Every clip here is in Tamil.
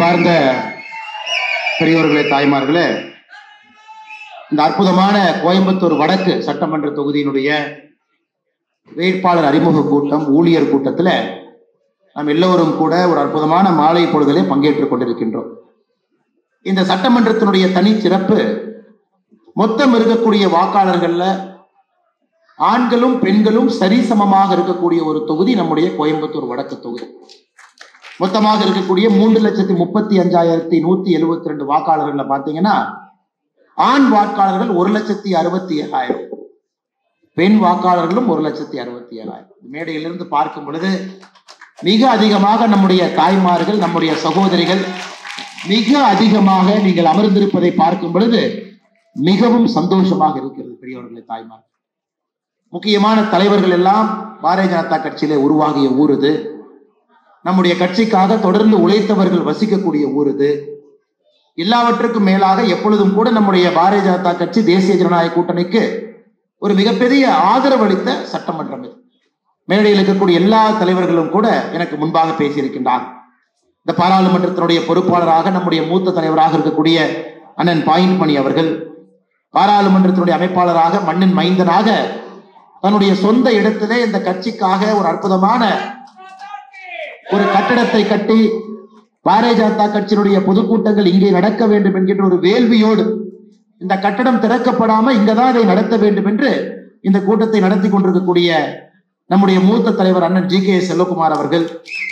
அன்பார்ந்த பெரியோர்களே தாய்மார்களே இந்த அற்புதமான கோயம்புத்தூர் வடக்கு சட்டமன்ற தொகுதியினுடைய வேட்பாளர் அறிமுக கூட்டம் ஊழியர் கூட்டத்துல நாம் எல்லோரும் கூட ஒரு அற்புதமான மாலை பொழுதிலே பங்கேற்றுக் கொண்டிருக்கின்றோம் இந்த சட்டமன்றத்தினுடைய தனி சிறப்பு மொத்தம் இருக்கக்கூடிய வாக்காளர்கள்ல ஆண்களும் பெண்களும் சரிசமமாக இருக்கக்கூடிய ஒரு தொகுதி நம்முடைய கோயம்புத்தூர் வடக்கு தொகுதி மொத்தமாக இருக்கக்கூடிய மூன்று லட்சத்தி முப்பத்தி அஞ்சாயிரத்தி நூத்தி எழுபத்தி ரெண்டு வாக்காளர்கள்ல பாத்தீங்கன்னா ஆண் வாக்காளர்கள் ஒரு லட்சத்தி அறுபத்தி ஏழாயிரம் பெண் வாக்காளர்களும் ஒரு லட்சத்தி அறுபத்தி ஏழாயிரம் மேடையிலிருந்து பார்க்கும் பொழுது மிக அதிகமாக நம்முடைய தாய்மார்கள் நம்முடைய சகோதரிகள் மிக அதிகமாக நீங்கள் அமர்ந்திருப்பதை பார்க்கும் பொழுது மிகவும் சந்தோஷமாக இருக்கிறது பெரியவர்களே தாய்மார் முக்கியமான தலைவர்கள் எல்லாம் பாரதிய ஜனதா கட்சியிலே உருவாகிய ஊர் இது நம்முடைய கட்சிக்காக தொடர்ந்து உழைத்தவர்கள் வசிக்கக்கூடிய ஊர் இது எல்லாவற்றுக்கும் மேலாக எப்பொழுதும் கூட நம்முடைய பாரதிய ஜனதா கட்சி தேசிய ஜனநாயக கூட்டணிக்கு ஒரு மிகப்பெரிய ஆதரவு அளித்த சட்டமன்றம் இது மேடையில் இருக்கக்கூடிய எல்லா தலைவர்களும் கூட எனக்கு முன்பாக பேசியிருக்கின்றார் இந்த பாராளுமன்றத்தினுடைய பொறுப்பாளராக நம்முடைய மூத்த தலைவராக இருக்கக்கூடிய அண்ணன் பாயின் மணி அவர்கள் பாராளுமன்றத்தினுடைய அமைப்பாளராக மண்ணின் மைந்தனாக தன்னுடைய சொந்த இடத்திலே இந்த கட்சிக்காக ஒரு அற்புதமான ஒரு கட்டடத்தை கட்டி பாரதிய ஜனதா கட்சியினுடைய பொதுக்கூட்டங்கள் இங்கே நடக்க வேண்டும் என்கின்ற ஒரு வேள்வியோடு இந்த கட்டடம் திறக்கப்படாம இங்கதான் இதை நடத்த வேண்டும் என்று இந்த கூட்டத்தை நடத்தி கொண்டிருக்கக்கூடிய நம்முடைய மூத்த தலைவர் அண்ணன் ஜி கே செல்வகுமார் அவர்கள்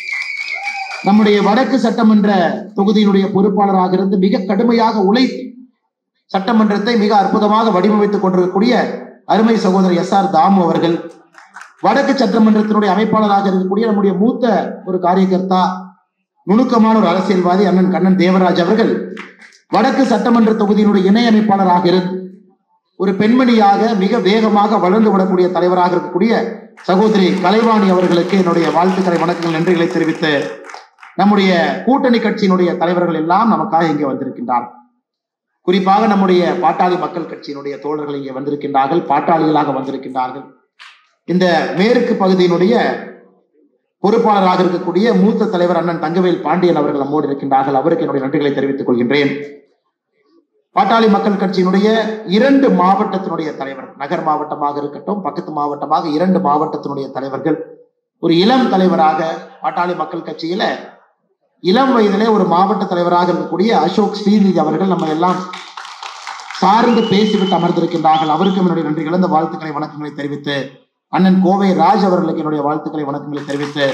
நம்முடைய வடக்கு சட்டமன்ற தொகுதியினுடைய பொறுப்பாளராக இருந்து மிக கடுமையாக உழைத்து சட்டமன்றத்தை மிக அற்புதமாக வடிவமைத்துக் கொண்டிருக்கக்கூடிய அருமை சகோதரர் எஸ் ஆர் தாமு அவர்கள் வடக்கு சட்டமன்றத்தினுடைய அமைப்பாளராக இருக்கக்கூடிய நம்முடைய மூத்த ஒரு காரியகர்த்தா நுணுக்கமான ஒரு அரசியல்வாதி அண்ணன் கண்ணன் தேவராஜ் அவர்கள் வடக்கு சட்டமன்ற தொகுதியினுடைய இணை அமைப்பாளராக இருந்து ஒரு பெண்மணியாக மிக வேகமாக வளர்ந்து விடக்கூடிய தலைவராக இருக்கக்கூடிய சகோதரி கலைவாணி அவர்களுக்கு என்னுடைய வாழ்த்துக்களை வணக்கங்கள் நன்றிகளை தெரிவித்து நம்முடைய கூட்டணி கட்சியினுடைய தலைவர்கள் எல்லாம் நமக்காக இங்கே வந்திருக்கின்றார் குறிப்பாக நம்முடைய பாட்டாளி மக்கள் கட்சியினுடைய தோழர்கள் இங்கே வந்திருக்கின்றார்கள் பாட்டாளிகளாக வந்திருக்கின்றார்கள் இந்த மேற்கு பகுதியினுடைய பொறுப்பாளராக இருக்கக்கூடிய மூத்த தலைவர் அண்ணன் தங்கவேல் பாண்டியன் அவர்கள் நம்மோடு இருக்கின்றார்கள் அவருக்கு என்னுடைய நன்றிகளை தெரிவித்துக் கொள்கின்றேன் பாட்டாளி மக்கள் கட்சியினுடைய இரண்டு மாவட்டத்தினுடைய தலைவர் நகர் மாவட்டமாக இருக்கட்டும் பக்கத்து மாவட்டமாக இரண்டு மாவட்டத்தினுடைய தலைவர்கள் ஒரு இளம் தலைவராக பாட்டாளி மக்கள் கட்சியில இளம் வயதிலே ஒரு மாவட்ட தலைவராக இருக்கக்கூடிய அசோக் ஸ்ரீநிதி அவர்கள் நம்ம எல்லாம் சார்ந்து பேசிவிட்டு அமர்ந்திருக்கின்றார்கள் அவருக்கும் என்னுடைய நன்றிகள் இந்த வாழ்த்துக்களை வணக்கங்களை தெரிவித்து அண்ணன் கோவை ராஜ் அவர்களுக்கு என்னுடைய வாழ்த்துக்களை வணக்கங்களை தெரிவித்து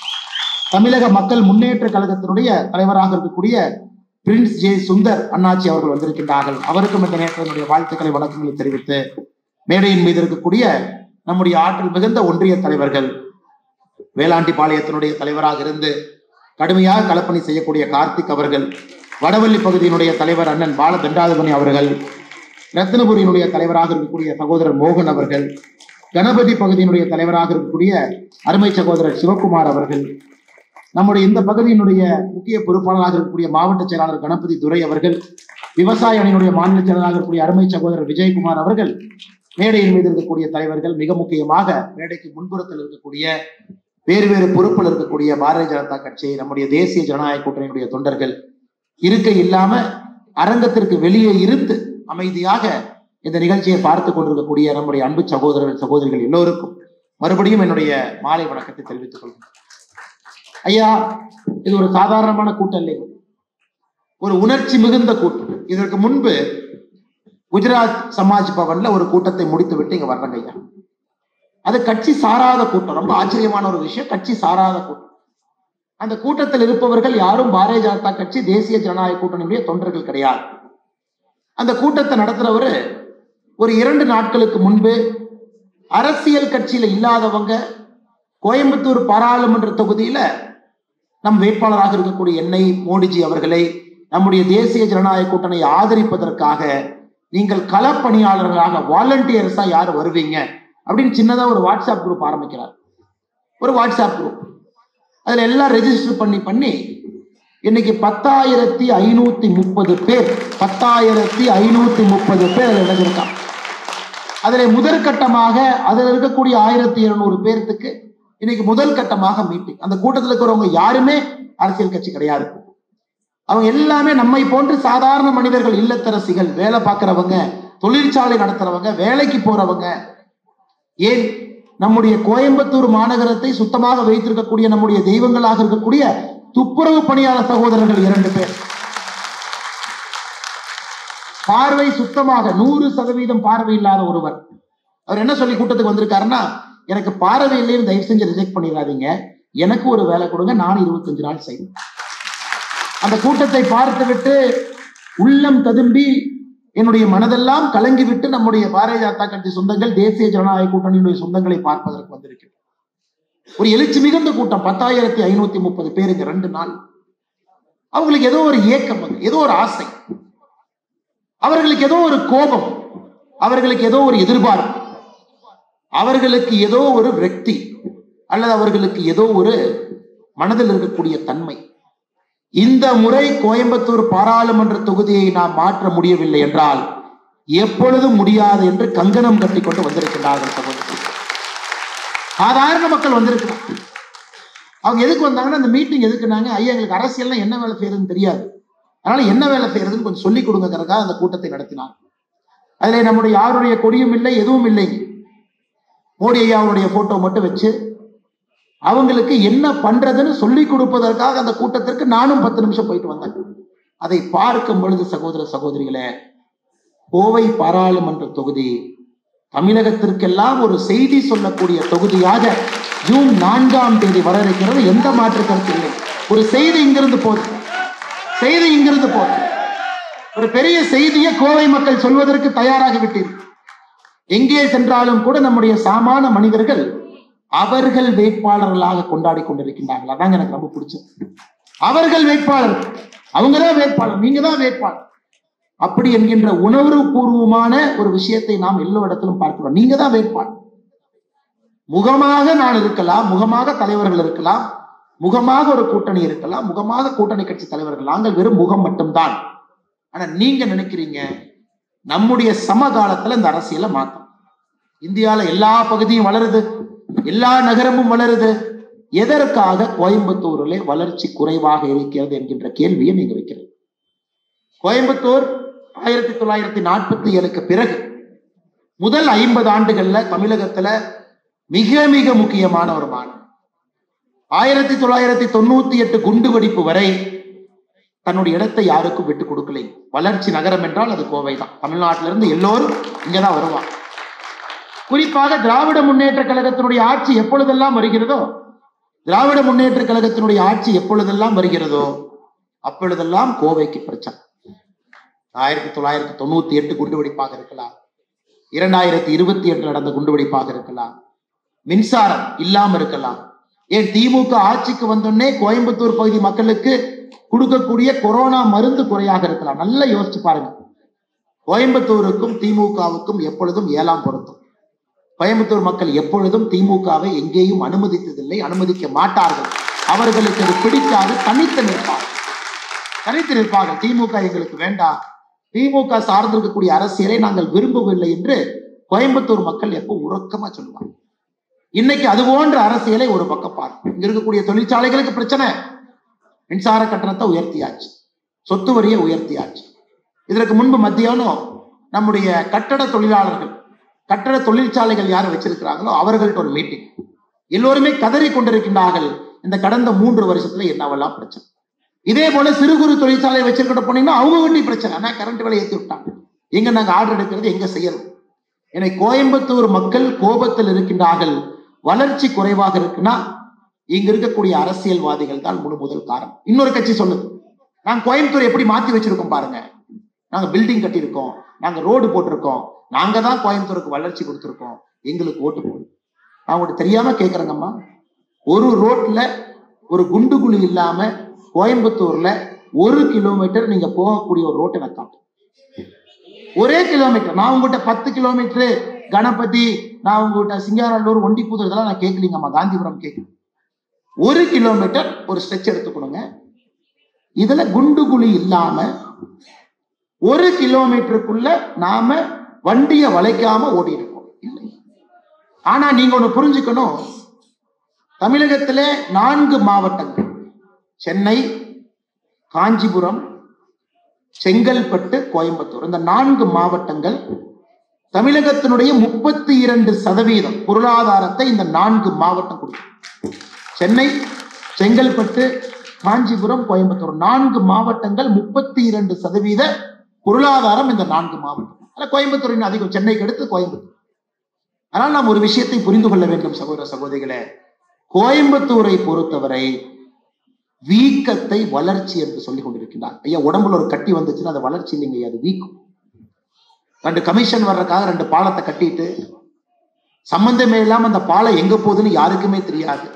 தமிழக மக்கள் முன்னேற்ற கழகத்தினுடைய தலைவராக இருக்கக்கூடிய பிரின்ஸ் ஜே சுந்தர் அண்ணாச்சி அவர்கள் வந்திருக்கின்றார்கள் அவருக்கும் இந்த நேரத்தில் என்னுடைய வாழ்த்துக்களை வணக்கங்களை தெரிவித்து மேடையின் மீது இருக்கக்கூடிய நம்முடைய ஆற்றல் மிகுந்த ஒன்றிய தலைவர்கள் வேளாண்டிபாளையத்தினுடைய தலைவராக இருந்து கடுமையாக களப்பணி செய்யக்கூடிய கார்த்திக் அவர்கள் வடவள்ளி பகுதியினுடைய தலைவர் அண்ணன் பால தண்டாதிபதி அவர்கள் ரத்னபுரியினுடைய தலைவராக இருக்கக்கூடிய சகோதரர் மோகன் அவர்கள் கணபதி பகுதியினுடைய தலைவராக இருக்கக்கூடிய அருமை சகோதரர் சிவகுமார் அவர்கள் நம்முடைய இந்த பகுதியினுடைய முக்கிய பொறுப்பாளராக இருக்கக்கூடிய மாவட்ட செயலாளர் கணபதி துரை அவர்கள் விவசாய அணியினுடைய மாநில செயலாளராக இருக்கக்கூடிய அருமை சகோதரர் விஜயகுமார் அவர்கள் மேடையின் மீது இருக்கக்கூடிய தலைவர்கள் மிக முக்கியமாக மேடைக்கு முன்புறத்தில் இருக்கக்கூடிய வேறு வேறு பொறுப்பில் இருக்கக்கூடிய பாரதிய ஜனதா கட்சி நம்முடைய தேசிய ஜனநாயக கூட்டணியினுடைய தொண்டர்கள் இருக்கை இல்லாம அரங்கத்திற்கு வெளியே இருந்து அமைதியாக இந்த நிகழ்ச்சியை பார்த்து கொண்டிருக்கக்கூடிய நம்முடைய அன்பு சகோதரர்கள் சகோதரிகள் எல்லோருக்கும் மறுபடியும் என்னுடைய மாலை வணக்கத்தை தெரிவித்துக் கொள்கிறேன் ஐயா இது ஒரு சாதாரணமான கூட்டம் இல்லை ஒரு உணர்ச்சி மிகுந்த கூட்டம் இதற்கு முன்பு குஜராத் சமாஜ் பவன்ல ஒரு கூட்டத்தை முடித்து விட்டு இங்க வர்றாங்க ஐயா அது கட்சி சாராத கூட்டம் ரொம்ப ஆச்சரியமான ஒரு விஷயம் கட்சி சாராத கூட்டம் அந்த கூட்டத்தில் இருப்பவர்கள் யாரும் பாரதிய ஜனதா கட்சி தேசிய ஜனநாயக கூட்டணியுடைய தொண்டர்கள் கிடையாது அந்த கூட்டத்தை நடத்துறவரு ஒரு இரண்டு நாட்களுக்கு முன்பு அரசியல் கட்சியில இல்லாதவங்க கோயம்புத்தூர் பாராளுமன்ற தொகுதியில நம் வேட்பாளராக இருக்கக்கூடிய என்னை மோடிஜி அவர்களை நம்முடைய தேசிய ஜனநாயக கூட்டணியை ஆதரிப்பதற்காக நீங்கள் களப்பணியாளர்களாக வாலண்டியர்ஸா யார் வருவீங்க அப்படின்னு சின்னதா ஒரு வாட்ஸ்அப் குரூப் ஆரம்பிக்கிறார் ஒரு வாட்ஸ்அப் குரூப் அதுல எல்லாம் ரெஜிஸ்டர் பண்ணி பண்ணி இன்னைக்கு பத்தாயிரத்தி ஐநூத்தி முப்பது பேர் பத்தாயிரத்தி ஐநூத்தி முப்பது பேர் அதில் இணைஞ்சிருக்கான் அதுல முதற்கட்டமாக அதுல இருக்கக்கூடிய ஆயிரத்தி இருநூறு பேர்த்துக்கு இன்னைக்கு முதல் கட்டமாக மீட்டிங் அந்த கூட்டத்தில் இருக்கிறவங்க யாருமே அரசியல் கட்சி கிடையாது அவங்க எல்லாமே நம்மை போன்று சாதாரண மனிதர்கள் இல்லத்தரசிகள் வேலை பார்க்கறவங்க தொழிற்சாலை நடத்துறவங்க வேலைக்கு போறவங்க ஏன் நம்முடைய கோயம்புத்தூர் மாநகரத்தை சுத்தமாக வைத்திருக்கக்கூடிய நம்முடைய தெய்வங்களாக இருக்கக்கூடிய துப்புரவு பணியாளர் சகோதரர்கள் இரண்டு பேர் பார்வை சுத்தமாக நூறு சதவீதம் பார்வை இல்லாத ஒருவர் அவர் என்ன சொல்லி கூட்டத்துக்கு வந்திருக்காருன்னா எனக்கு பார்வை இல்லைன்னு தயவு செஞ்சு ரிஜெக்ட் பண்ணிடாதீங்க எனக்கு ஒரு வேலை கொடுங்க நான் இருபத்தஞ்சு நாள் செய்வேன் அந்த கூட்டத்தை பார்த்து விட்டு உள்ளம் ததும்பி என்னுடைய மனதெல்லாம் கலங்கி விட்டு நம்முடைய பாரதிய ஜனதா கட்சி சொந்தங்கள் தேசிய ஜனநாயக கூட்டணியினுடைய சொந்தங்களை பார்ப்பதற்கு வந்திருக்கிறோம் ஒரு எழுச்சி மிகுந்த கூட்டம் பத்தாயிரத்தி ஐநூத்தி முப்பது பேருக்கு ரெண்டு நாள் அவங்களுக்கு ஏதோ ஒரு ஏக்கம் அது ஏதோ ஒரு ஆசை அவர்களுக்கு ஏதோ ஒரு கோபம் அவர்களுக்கு ஏதோ ஒரு எதிர்பார்ப்பு அவர்களுக்கு ஏதோ ஒரு விரக்தி அல்லது அவர்களுக்கு ஏதோ ஒரு மனதில் இருக்கக்கூடிய தன்மை இந்த முறை கோயம்புத்தூர் பாராளுமன்ற தொகுதியை நாம் மாற்ற முடியவில்லை என்றால் எப்பொழுதும் முடியாது என்று கங்கணம் கட்டிக்கொண்டு வந்திருக்கிறார்கள் சகோதரர்கள் சாதாரண மக்கள் வந்திருக்கிறாங்க அவங்க எதுக்கு வந்தாங்கன்னா அந்த மீட்டிங் எதுக்குனாங்க ஐயா எங்களுக்கு அரசியல்னா என்ன வேலை செய்யறதுன்னு தெரியாது அதனால என்ன வேலை செய்யறதுன்னு கொஞ்சம் சொல்லிக் கொடுங்கறதுக்காக அந்த கூட்டத்தை நடத்தினார் அதிலே நம்முடைய யாருடைய கொடியும் இல்லை எதுவும் இல்லை மோடி ஐயாவுடைய போட்டோ மட்டும் வச்சு அவங்களுக்கு என்ன பண்றதுன்னு சொல்லி கொடுப்பதற்காக அந்த கூட்டத்திற்கு நானும் பத்து நிமிஷம் போயிட்டு வந்தேன் அதை பார்க்கும் பொழுது சகோதர சகோதரிகளே கோவை பாராளுமன்ற தொகுதி தமிழகத்திற்கெல்லாம் ஒரு செய்தி சொல்லக்கூடிய தொகுதியாக ஜூன் நான்காம் தேதி வர இருக்கிறது எந்த மாற்று கருத்து இல்லை ஒரு செய்தி இங்கிருந்து போகுது செய்தி இங்கிருந்து போகுது ஒரு பெரிய செய்தியை கோவை மக்கள் சொல்வதற்கு தயாராகி விட்டீர்கள் எங்கே சென்றாலும் கூட நம்முடைய சாமான மனிதர்கள் அவர்கள் வேட்பாளர்களாக கொண்டாடி கொண்டிருக்கின்றார்கள் அதாங்க எனக்கு ரொம்ப பிடிச்சது அவர்கள் வேட்பாளர் அவங்கதான் வேட்பாளர் நீங்க தான் வேட்பாளர் அப்படி என்கின்ற உணர்வு பூர்வமான ஒரு விஷயத்தை நாம் எல்லா இடத்திலும் பார்க்கிறோம் நீங்க தான் வேட்பாளர் முகமாக நான் இருக்கலாம் முகமாக தலைவர்கள் இருக்கலாம் முகமாக ஒரு கூட்டணி இருக்கலாம் முகமாக கூட்டணி கட்சி தலைவர்கள் நாங்கள் வெறும் முகம் மட்டும்தான் ஆனா நீங்க நினைக்கிறீங்க நம்முடைய சமகாலத்துல இந்த அரசியலை மாத்தம் இந்தியால எல்லா பகுதியும் வளருது எல்லா நகரமும் வளருது எதற்காக கோயம்புத்தூரிலே வளர்ச்சி குறைவாக இருக்கிறது என்கின்ற கேள்வியை நீங்க வைக்கிறீங்க கோயம்புத்தூர் ஆயிரத்தி தொள்ளாயிரத்தி நாற்பத்தி ஏழுக்கு பிறகு முதல் ஐம்பது ஆண்டுகள்ல தமிழகத்துல மிக மிக முக்கியமான ஒரு மாநிலம் ஆயிரத்தி தொள்ளாயிரத்தி தொண்ணூத்தி எட்டு குண்டு வெடிப்பு வரை தன்னுடைய இடத்தை யாருக்கும் விட்டு கொடுக்கலை வளர்ச்சி நகரம் என்றால் அது கோவை தான் தமிழ்நாட்டில இருந்து எல்லோரும் இங்கதான் வருவாங்க குறிப்பாக திராவிட முன்னேற்ற கழகத்தினுடைய ஆட்சி எப்பொழுதெல்லாம் வருகிறதோ திராவிட முன்னேற்ற கழகத்தினுடைய ஆட்சி எப்பொழுதெல்லாம் வருகிறதோ அப்பொழுதெல்லாம் கோவைக்கு பிரச்சனை ஆயிரத்தி தொள்ளாயிரத்தி தொண்ணூத்தி எட்டு குண்டுவெடிப்பாக இருக்கலாம் இரண்டாயிரத்தி இருபத்தி எட்டு நடந்த குண்டுவெடிப்பாக இருக்கலாம் மின்சாரம் இல்லாம இருக்கலாம் ஏன் திமுக ஆட்சிக்கு வந்தோடனே கோயம்புத்தூர் பகுதி மக்களுக்கு கொடுக்கக்கூடிய கொரோனா மருந்து குறையாக இருக்கலாம் நல்லா யோசிச்சு பாருங்க கோயம்புத்தூருக்கும் திமுகவுக்கும் எப்பொழுதும் ஏழாம் பொருத்தம் கோயம்புத்தூர் மக்கள் எப்பொழுதும் திமுகவை எங்கேயும் அனுமதித்ததில்லை அனுமதிக்க மாட்டார்கள் அவர்களுக்கு அது பிடிக்காது தனித்து நிற்பார்கள் தனித்து நிற்பார்கள் திமுக எங்களுக்கு வேண்டாம் திமுக சார்ந்திருக்கக்கூடிய அரசியலை நாங்கள் விரும்பவில்லை என்று கோயம்புத்தூர் மக்கள் எப்போ உறக்கமா சொல்லுவாங்க இன்னைக்கு அது போன்ற அரசியலை ஒரு பக்கம் பார்க்கும் இங்க இருக்கக்கூடிய தொழிற்சாலைகளுக்கு பிரச்சனை மின்சார கட்டணத்தை உயர்த்தியாச்சு சொத்து வரியை உயர்த்தியாச்சு இதற்கு முன்பு மத்தியானம் நம்முடைய கட்டட தொழிலாளர்கள் கட்டட தொழிற்சாலைகள் யார் வச்சிருக்கிறாங்களோ அவர்கள்ட்ட ஒரு மீட்டிங் எல்லோருமே கதறி கொண்டிருக்கின்றார்கள் இந்த கடந்த மூன்று வருஷத்துல என்னவெல்லாம் பிரச்சனை இதே போல சிறு குறு தொழிற்சாலை வச்சிருக்கிட்ட போனீங்கன்னா அவங்க வண்டி பிரச்சனை ஆனா கரண்ட் விலை ஏற்றி விட்டாங்க எங்க நாங்க ஆர்டர் எடுக்கிறது எங்க செய்யறது என்னை கோயம்புத்தூர் மக்கள் கோபத்தில் இருக்கின்றார்கள் வளர்ச்சி குறைவாக இருக்குன்னா இங்க இருக்கக்கூடிய அரசியல்வாதிகள் தான் முழு முதல் காரணம் இன்னொரு கட்சி சொல்லுது நாங்க கோயம்புத்தூர் எப்படி மாத்தி வச்சிருக்கோம் பாருங்க நாங்க பில்டிங் கட்டியிருக்கோம் நாங்க ரோடு போட்டிருக்கோம் நாங்க தான் கோயம்புத்தூருக்கு வளர்ச்சி கொடுத்துருக்கோம் எங்களுக்கு ஓட்டு போடு நான் உங்களுக்கு தெரியாம கேக்குறேங்கம்மா ஒரு ரோட்ல ஒரு குண்டு குழி இல்லாம கோயம்புத்தூர்ல ஒரு கிலோமீட்டர் நீங்க போகக்கூடிய ஒரு ரோட்டை நான் காட்டும் ஒரே கிலோமீட்டர் நான் உங்ககிட்ட பத்து கிலோமீட்டர் கணபதி நான் உங்ககிட்ட சிங்காரல்லூர் ஒண்டிப்புதூர் இதெல்லாம் நான் கேட்கலீங்கம்மா காந்திபுரம் கேட்கல ஒரு கிலோமீட்டர் ஒரு ஸ்ட்ரெச் எடுத்து கொடுங்க இதுல குண்டு குழி இல்லாம ஒரு கிலோமீட்டருக்குள்ள நாம வண்டியை வளைக்காம ஓடி இருக்கோம் இல்லை ஆனா நீங்க ஒண்ணு புரிஞ்சுக்கணும் தமிழகத்திலே நான்கு மாவட்டங்கள் சென்னை காஞ்சிபுரம் செங்கல்பட்டு கோயம்புத்தூர் இந்த நான்கு மாவட்டங்கள் தமிழகத்தினுடைய முப்பத்தி இரண்டு சதவீதம் பொருளாதாரத்தை இந்த நான்கு மாவட்டம் கொடுக்கும் சென்னை செங்கல்பட்டு காஞ்சிபுரம் கோயம்புத்தூர் நான்கு மாவட்டங்கள் முப்பத்தி இரண்டு சதவீத பொருளாதாரம் இந்த நான்கு மாவட்டம் ஆனா கோயம்புத்தூரின் அதிகம் சென்னைக்கு அடுத்து கோயம்புத்தூர் ஆனால் நாம் ஒரு விஷயத்தை புரிந்து கொள்ள வேண்டும் சகோதர சகோதரிகளே கோயம்புத்தூரை பொறுத்தவரை வீக்கத்தை வளர்ச்சி என்று சொல்லிக் கொண்டிருக்கிறார் ஐயா உடம்புல ஒரு கட்டி வந்துச்சுன்னா அது வளர்ச்சி இல்லைங்க ஐயா, அது வீக்கம் ரெண்டு கமிஷன் வர்றதுக்காக ரெண்டு பாலத்தை கட்டிட்டு சம்பந்தமே இல்லாம அந்த பாலம் எங்க போகுதுன்னு யாருக்குமே தெரியாது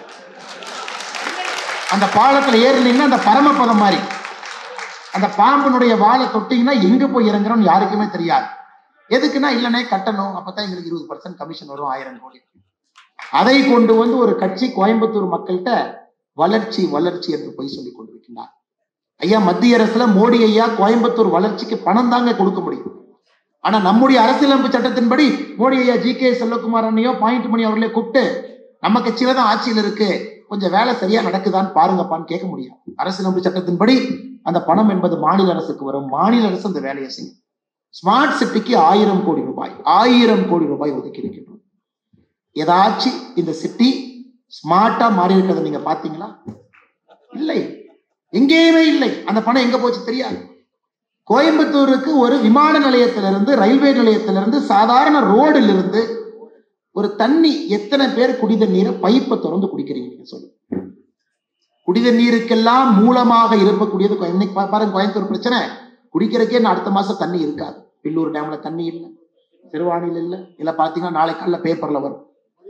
அந்த பாலத்துல ஏறினீங்கன்னா அந்த பரமபதம் மாதிரி அந்த பாம்பினுடைய வாழை தொட்டீங்கன்னா எங்க போய் இறங்குறோம்னு யாருக்குமே தெரியாது எதுக்குன்னா இல்லனே கட்டணும் அப்பதான் எங்களுக்கு இருபது பர்சன்ட் கமிஷன் வரும் ஆயிரம் கோடி அதை கொண்டு வந்து ஒரு கட்சி கோயம்புத்தூர் மக்கள்கிட்ட வளர்ச்சி வளர்ச்சி என்று போய் சொல்லிக் கொண்டிருக்கிறார் ஐயா மத்திய அரசுல மோடி ஐயா கோயம்புத்தூர் வளர்ச்சிக்கு பணம் தாங்க கொடுக்க முடியும் ஆனா நம்முடைய அரசியலமைப்பு சட்டத்தின்படி மோடி ஐயா ஜி கே செல்வகுமார் அண்ணையோ பாயிண்ட் மணி அவர்களே கூப்பிட்டு நம்ம கட்சியில தான் ஆட்சியில் இருக்கு கொஞ்சம் வேலை சரியா நடக்குதான்னு பாருங்கப்பான்னு கேட்க முடியும் அரசியலமைப்பு சட்டத்தின்படி அந்த பணம் என்பது மாநில அரசுக்கு வரும் மாநில அரசு அந்த வேலையை செய்யும் ஸ்மார்ட் சிட்டிக்கு ஆயிரம் கோடி ரூபாய் ஆயிரம் கோடி ரூபாய் ஒதுக்கி இருக்கின்றோம் ஏதாச்சும் இந்த சிட்டி ஸ்மார்ட்டா மாறி இருக்கிறத நீங்க பாத்தீங்களா இல்லை எங்கேயுமே இல்லை அந்த பணம் எங்க போச்சு தெரியாது கோயம்புத்தூருக்கு ஒரு விமான நிலையத்திலிருந்து ரயில்வே நிலையத்திலிருந்து சாதாரண ரோடில் இருந்து ஒரு தண்ணி எத்தனை பேர் குடித நீரை பைப்பை திறந்து குடிக்கிறீங்க நீங்க சொல்லுங்க குடித நீருக்கெல்லாம் மூலமாக இருக்கக்கூடியது கோ- இன்னைக்கு பா- பாருங்க கோயம்புத்தூர் பிரச்சனை குடிக்கிறதுக்கே இன்னும் அடுத்த மாசம் தண்ணி இருக்காது பில்லூர் டேம்ல தண்ணி இல்லை சிறுவாணியில் இல்லை இல்ல பாத்தீங்கன்னா நாளை காலைல பேப்பர்ல வரும்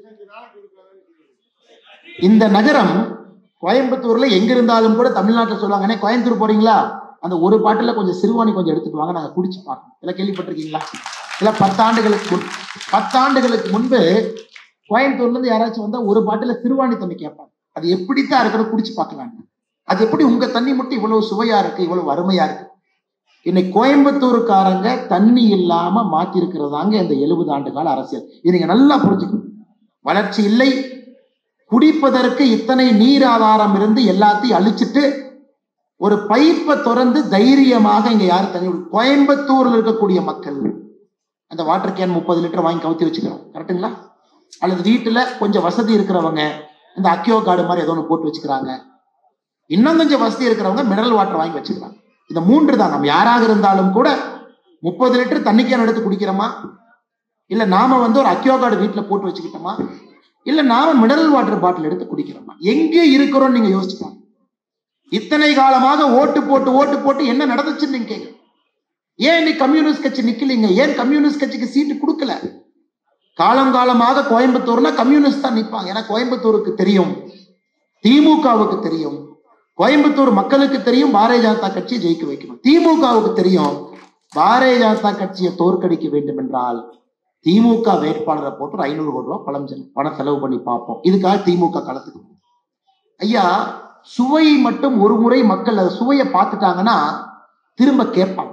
இந்த நகரம் கோயம்புத்தூர்ல எங்க இருந்தாலும் கூட தமிழ்நாட்டில் சொல்லுவாங்க "அண்ணே, கோயம்புத்தூர் போறீங்களா அந்த ஒரு பாட்டில கொஞ்சம் சிறுவாணி கொஞ்சம் எடுத்துட்டு வாங்க நாங்க குடிச்சு பார்க்கணும் இல்ல கேள்விப்பட்டிருக்கீங்களா இல்ல பத்தாண்டுகளுக்கு முன் பத்தாண்டுகளுக்கு முன்பு கோயம்புத்தூர்ல இருந்து யாராச்சும் வந்தா ஒரு பாட்டில சிறுவாணி தண்ணி கேட்பாங்க அது எப்படித்தான் இருக்கிறத குடிச்சு பார்க்கலாம் அது எப்படி உங்க தண்ணி மட்டும் இவ்வளவு சுவையா இருக்கு இவ்வளவு அருமையா இருக்கு இன்னைக்கு கோயம்புத்தூருக்காரங்க தண்ணி இல்லாம மாத்தி இருக்கிறதாங்க இந்த எழுபது ஆண்டு கால அரசியல் இது நீங்க நல்லா புரிஞ்சுக்கணும் வளர்ச்சி இல்லை குடிப்பதற்கு இத்தனை நீர் ஆதாரம் இருந்து எல்லாத்தையும் அழிச்சிட்டு ஒரு பைப்பை திறந்து தைரியமாக இங்க யாரும் தண்ணி குடி- கோயம்புத்தூர்ல இருக்கக்கூடிய மக்கள் அந்த வாட்டர் கேன் முப்பது லிட்டர் வாங்கி கவுத்தி வச்சுக்கிறோம் கரெக்ட்டுங்களா அல்லது வீட்டுல கொஞ்சம் வசதி இருக்கிறவங்க இந்த அக்கியோ கார்டு மாதிரி ஏதோ ஒன்று போட்டு வச்சுக்கிறாங்க இன்னும் கொஞ்சம் வசதி இருக்கிறவங்க மினரல் வாட்டர் வாங்கி வச்சுக்கிறாங்க இந்த மூன்று தான் நம்ம யாராக இருந்தாலும் கூட முப்பது லிட்டர் தண்ணி கேன் எடுத்து குடிக்கிறோமா இல்ல நாம வந்து ஒரு அக்கியோ கார்டு வீட்டுல போட்டு வச்சுக்கிட்டோமா இல்ல நாம மினரல் வாட்டர் பாட்டில் எடுத்து குடிக்கிறோமா எங்கே இருக்கிறோம் நீங்க யோசிச்சுக்கலாம் இத்தனை காலமாக ஓட்டு போட்டு ஓட்டு போட்டு என்ன நடந்துச்சுன்னு நீங்க கேட்க ஏன் இன்னைக்கு கம்யூனிஸ்ட் கட்சி நிக்கலீங்க ஏன் கம்யூனிஸ்ட் கட்சிக்கு சீட்டு கொடுக்கல காலம் காலமாக கோயம்புத்தூர்னா கம்யூனிஸ்ட் தான் நிப்பாங்க ஏன்னா கோயம்புத்தூருக்கு தெரியும் திமுகவுக்கு தெரியும் கோயம்புத்தூர் மக்களுக்கு தெரியும் பாரதிய ஜனதா கட்சியை ஜெயிக்க வைக்கணும் திமுகவுக்கு தெரியும் பாரதிய ஜனதா கட்சியை தோற்கடிக்க வேண்டும் என்றால் திமுக வேட்பாளரை போட்டு ஒரு ஐநூறு கோடி ரூபாய் பணம் செலவு பணம் செலவு பண்ணி பார்ப்போம் இதுக்காக திமுக களத்துக்கு வரும். ஐயா சுவை மட்டும் ஒரு முறை மக்கள் அந்த சுவையை பார்த்துட்டாங்கன்னா திரும்ப கேட்பாங்க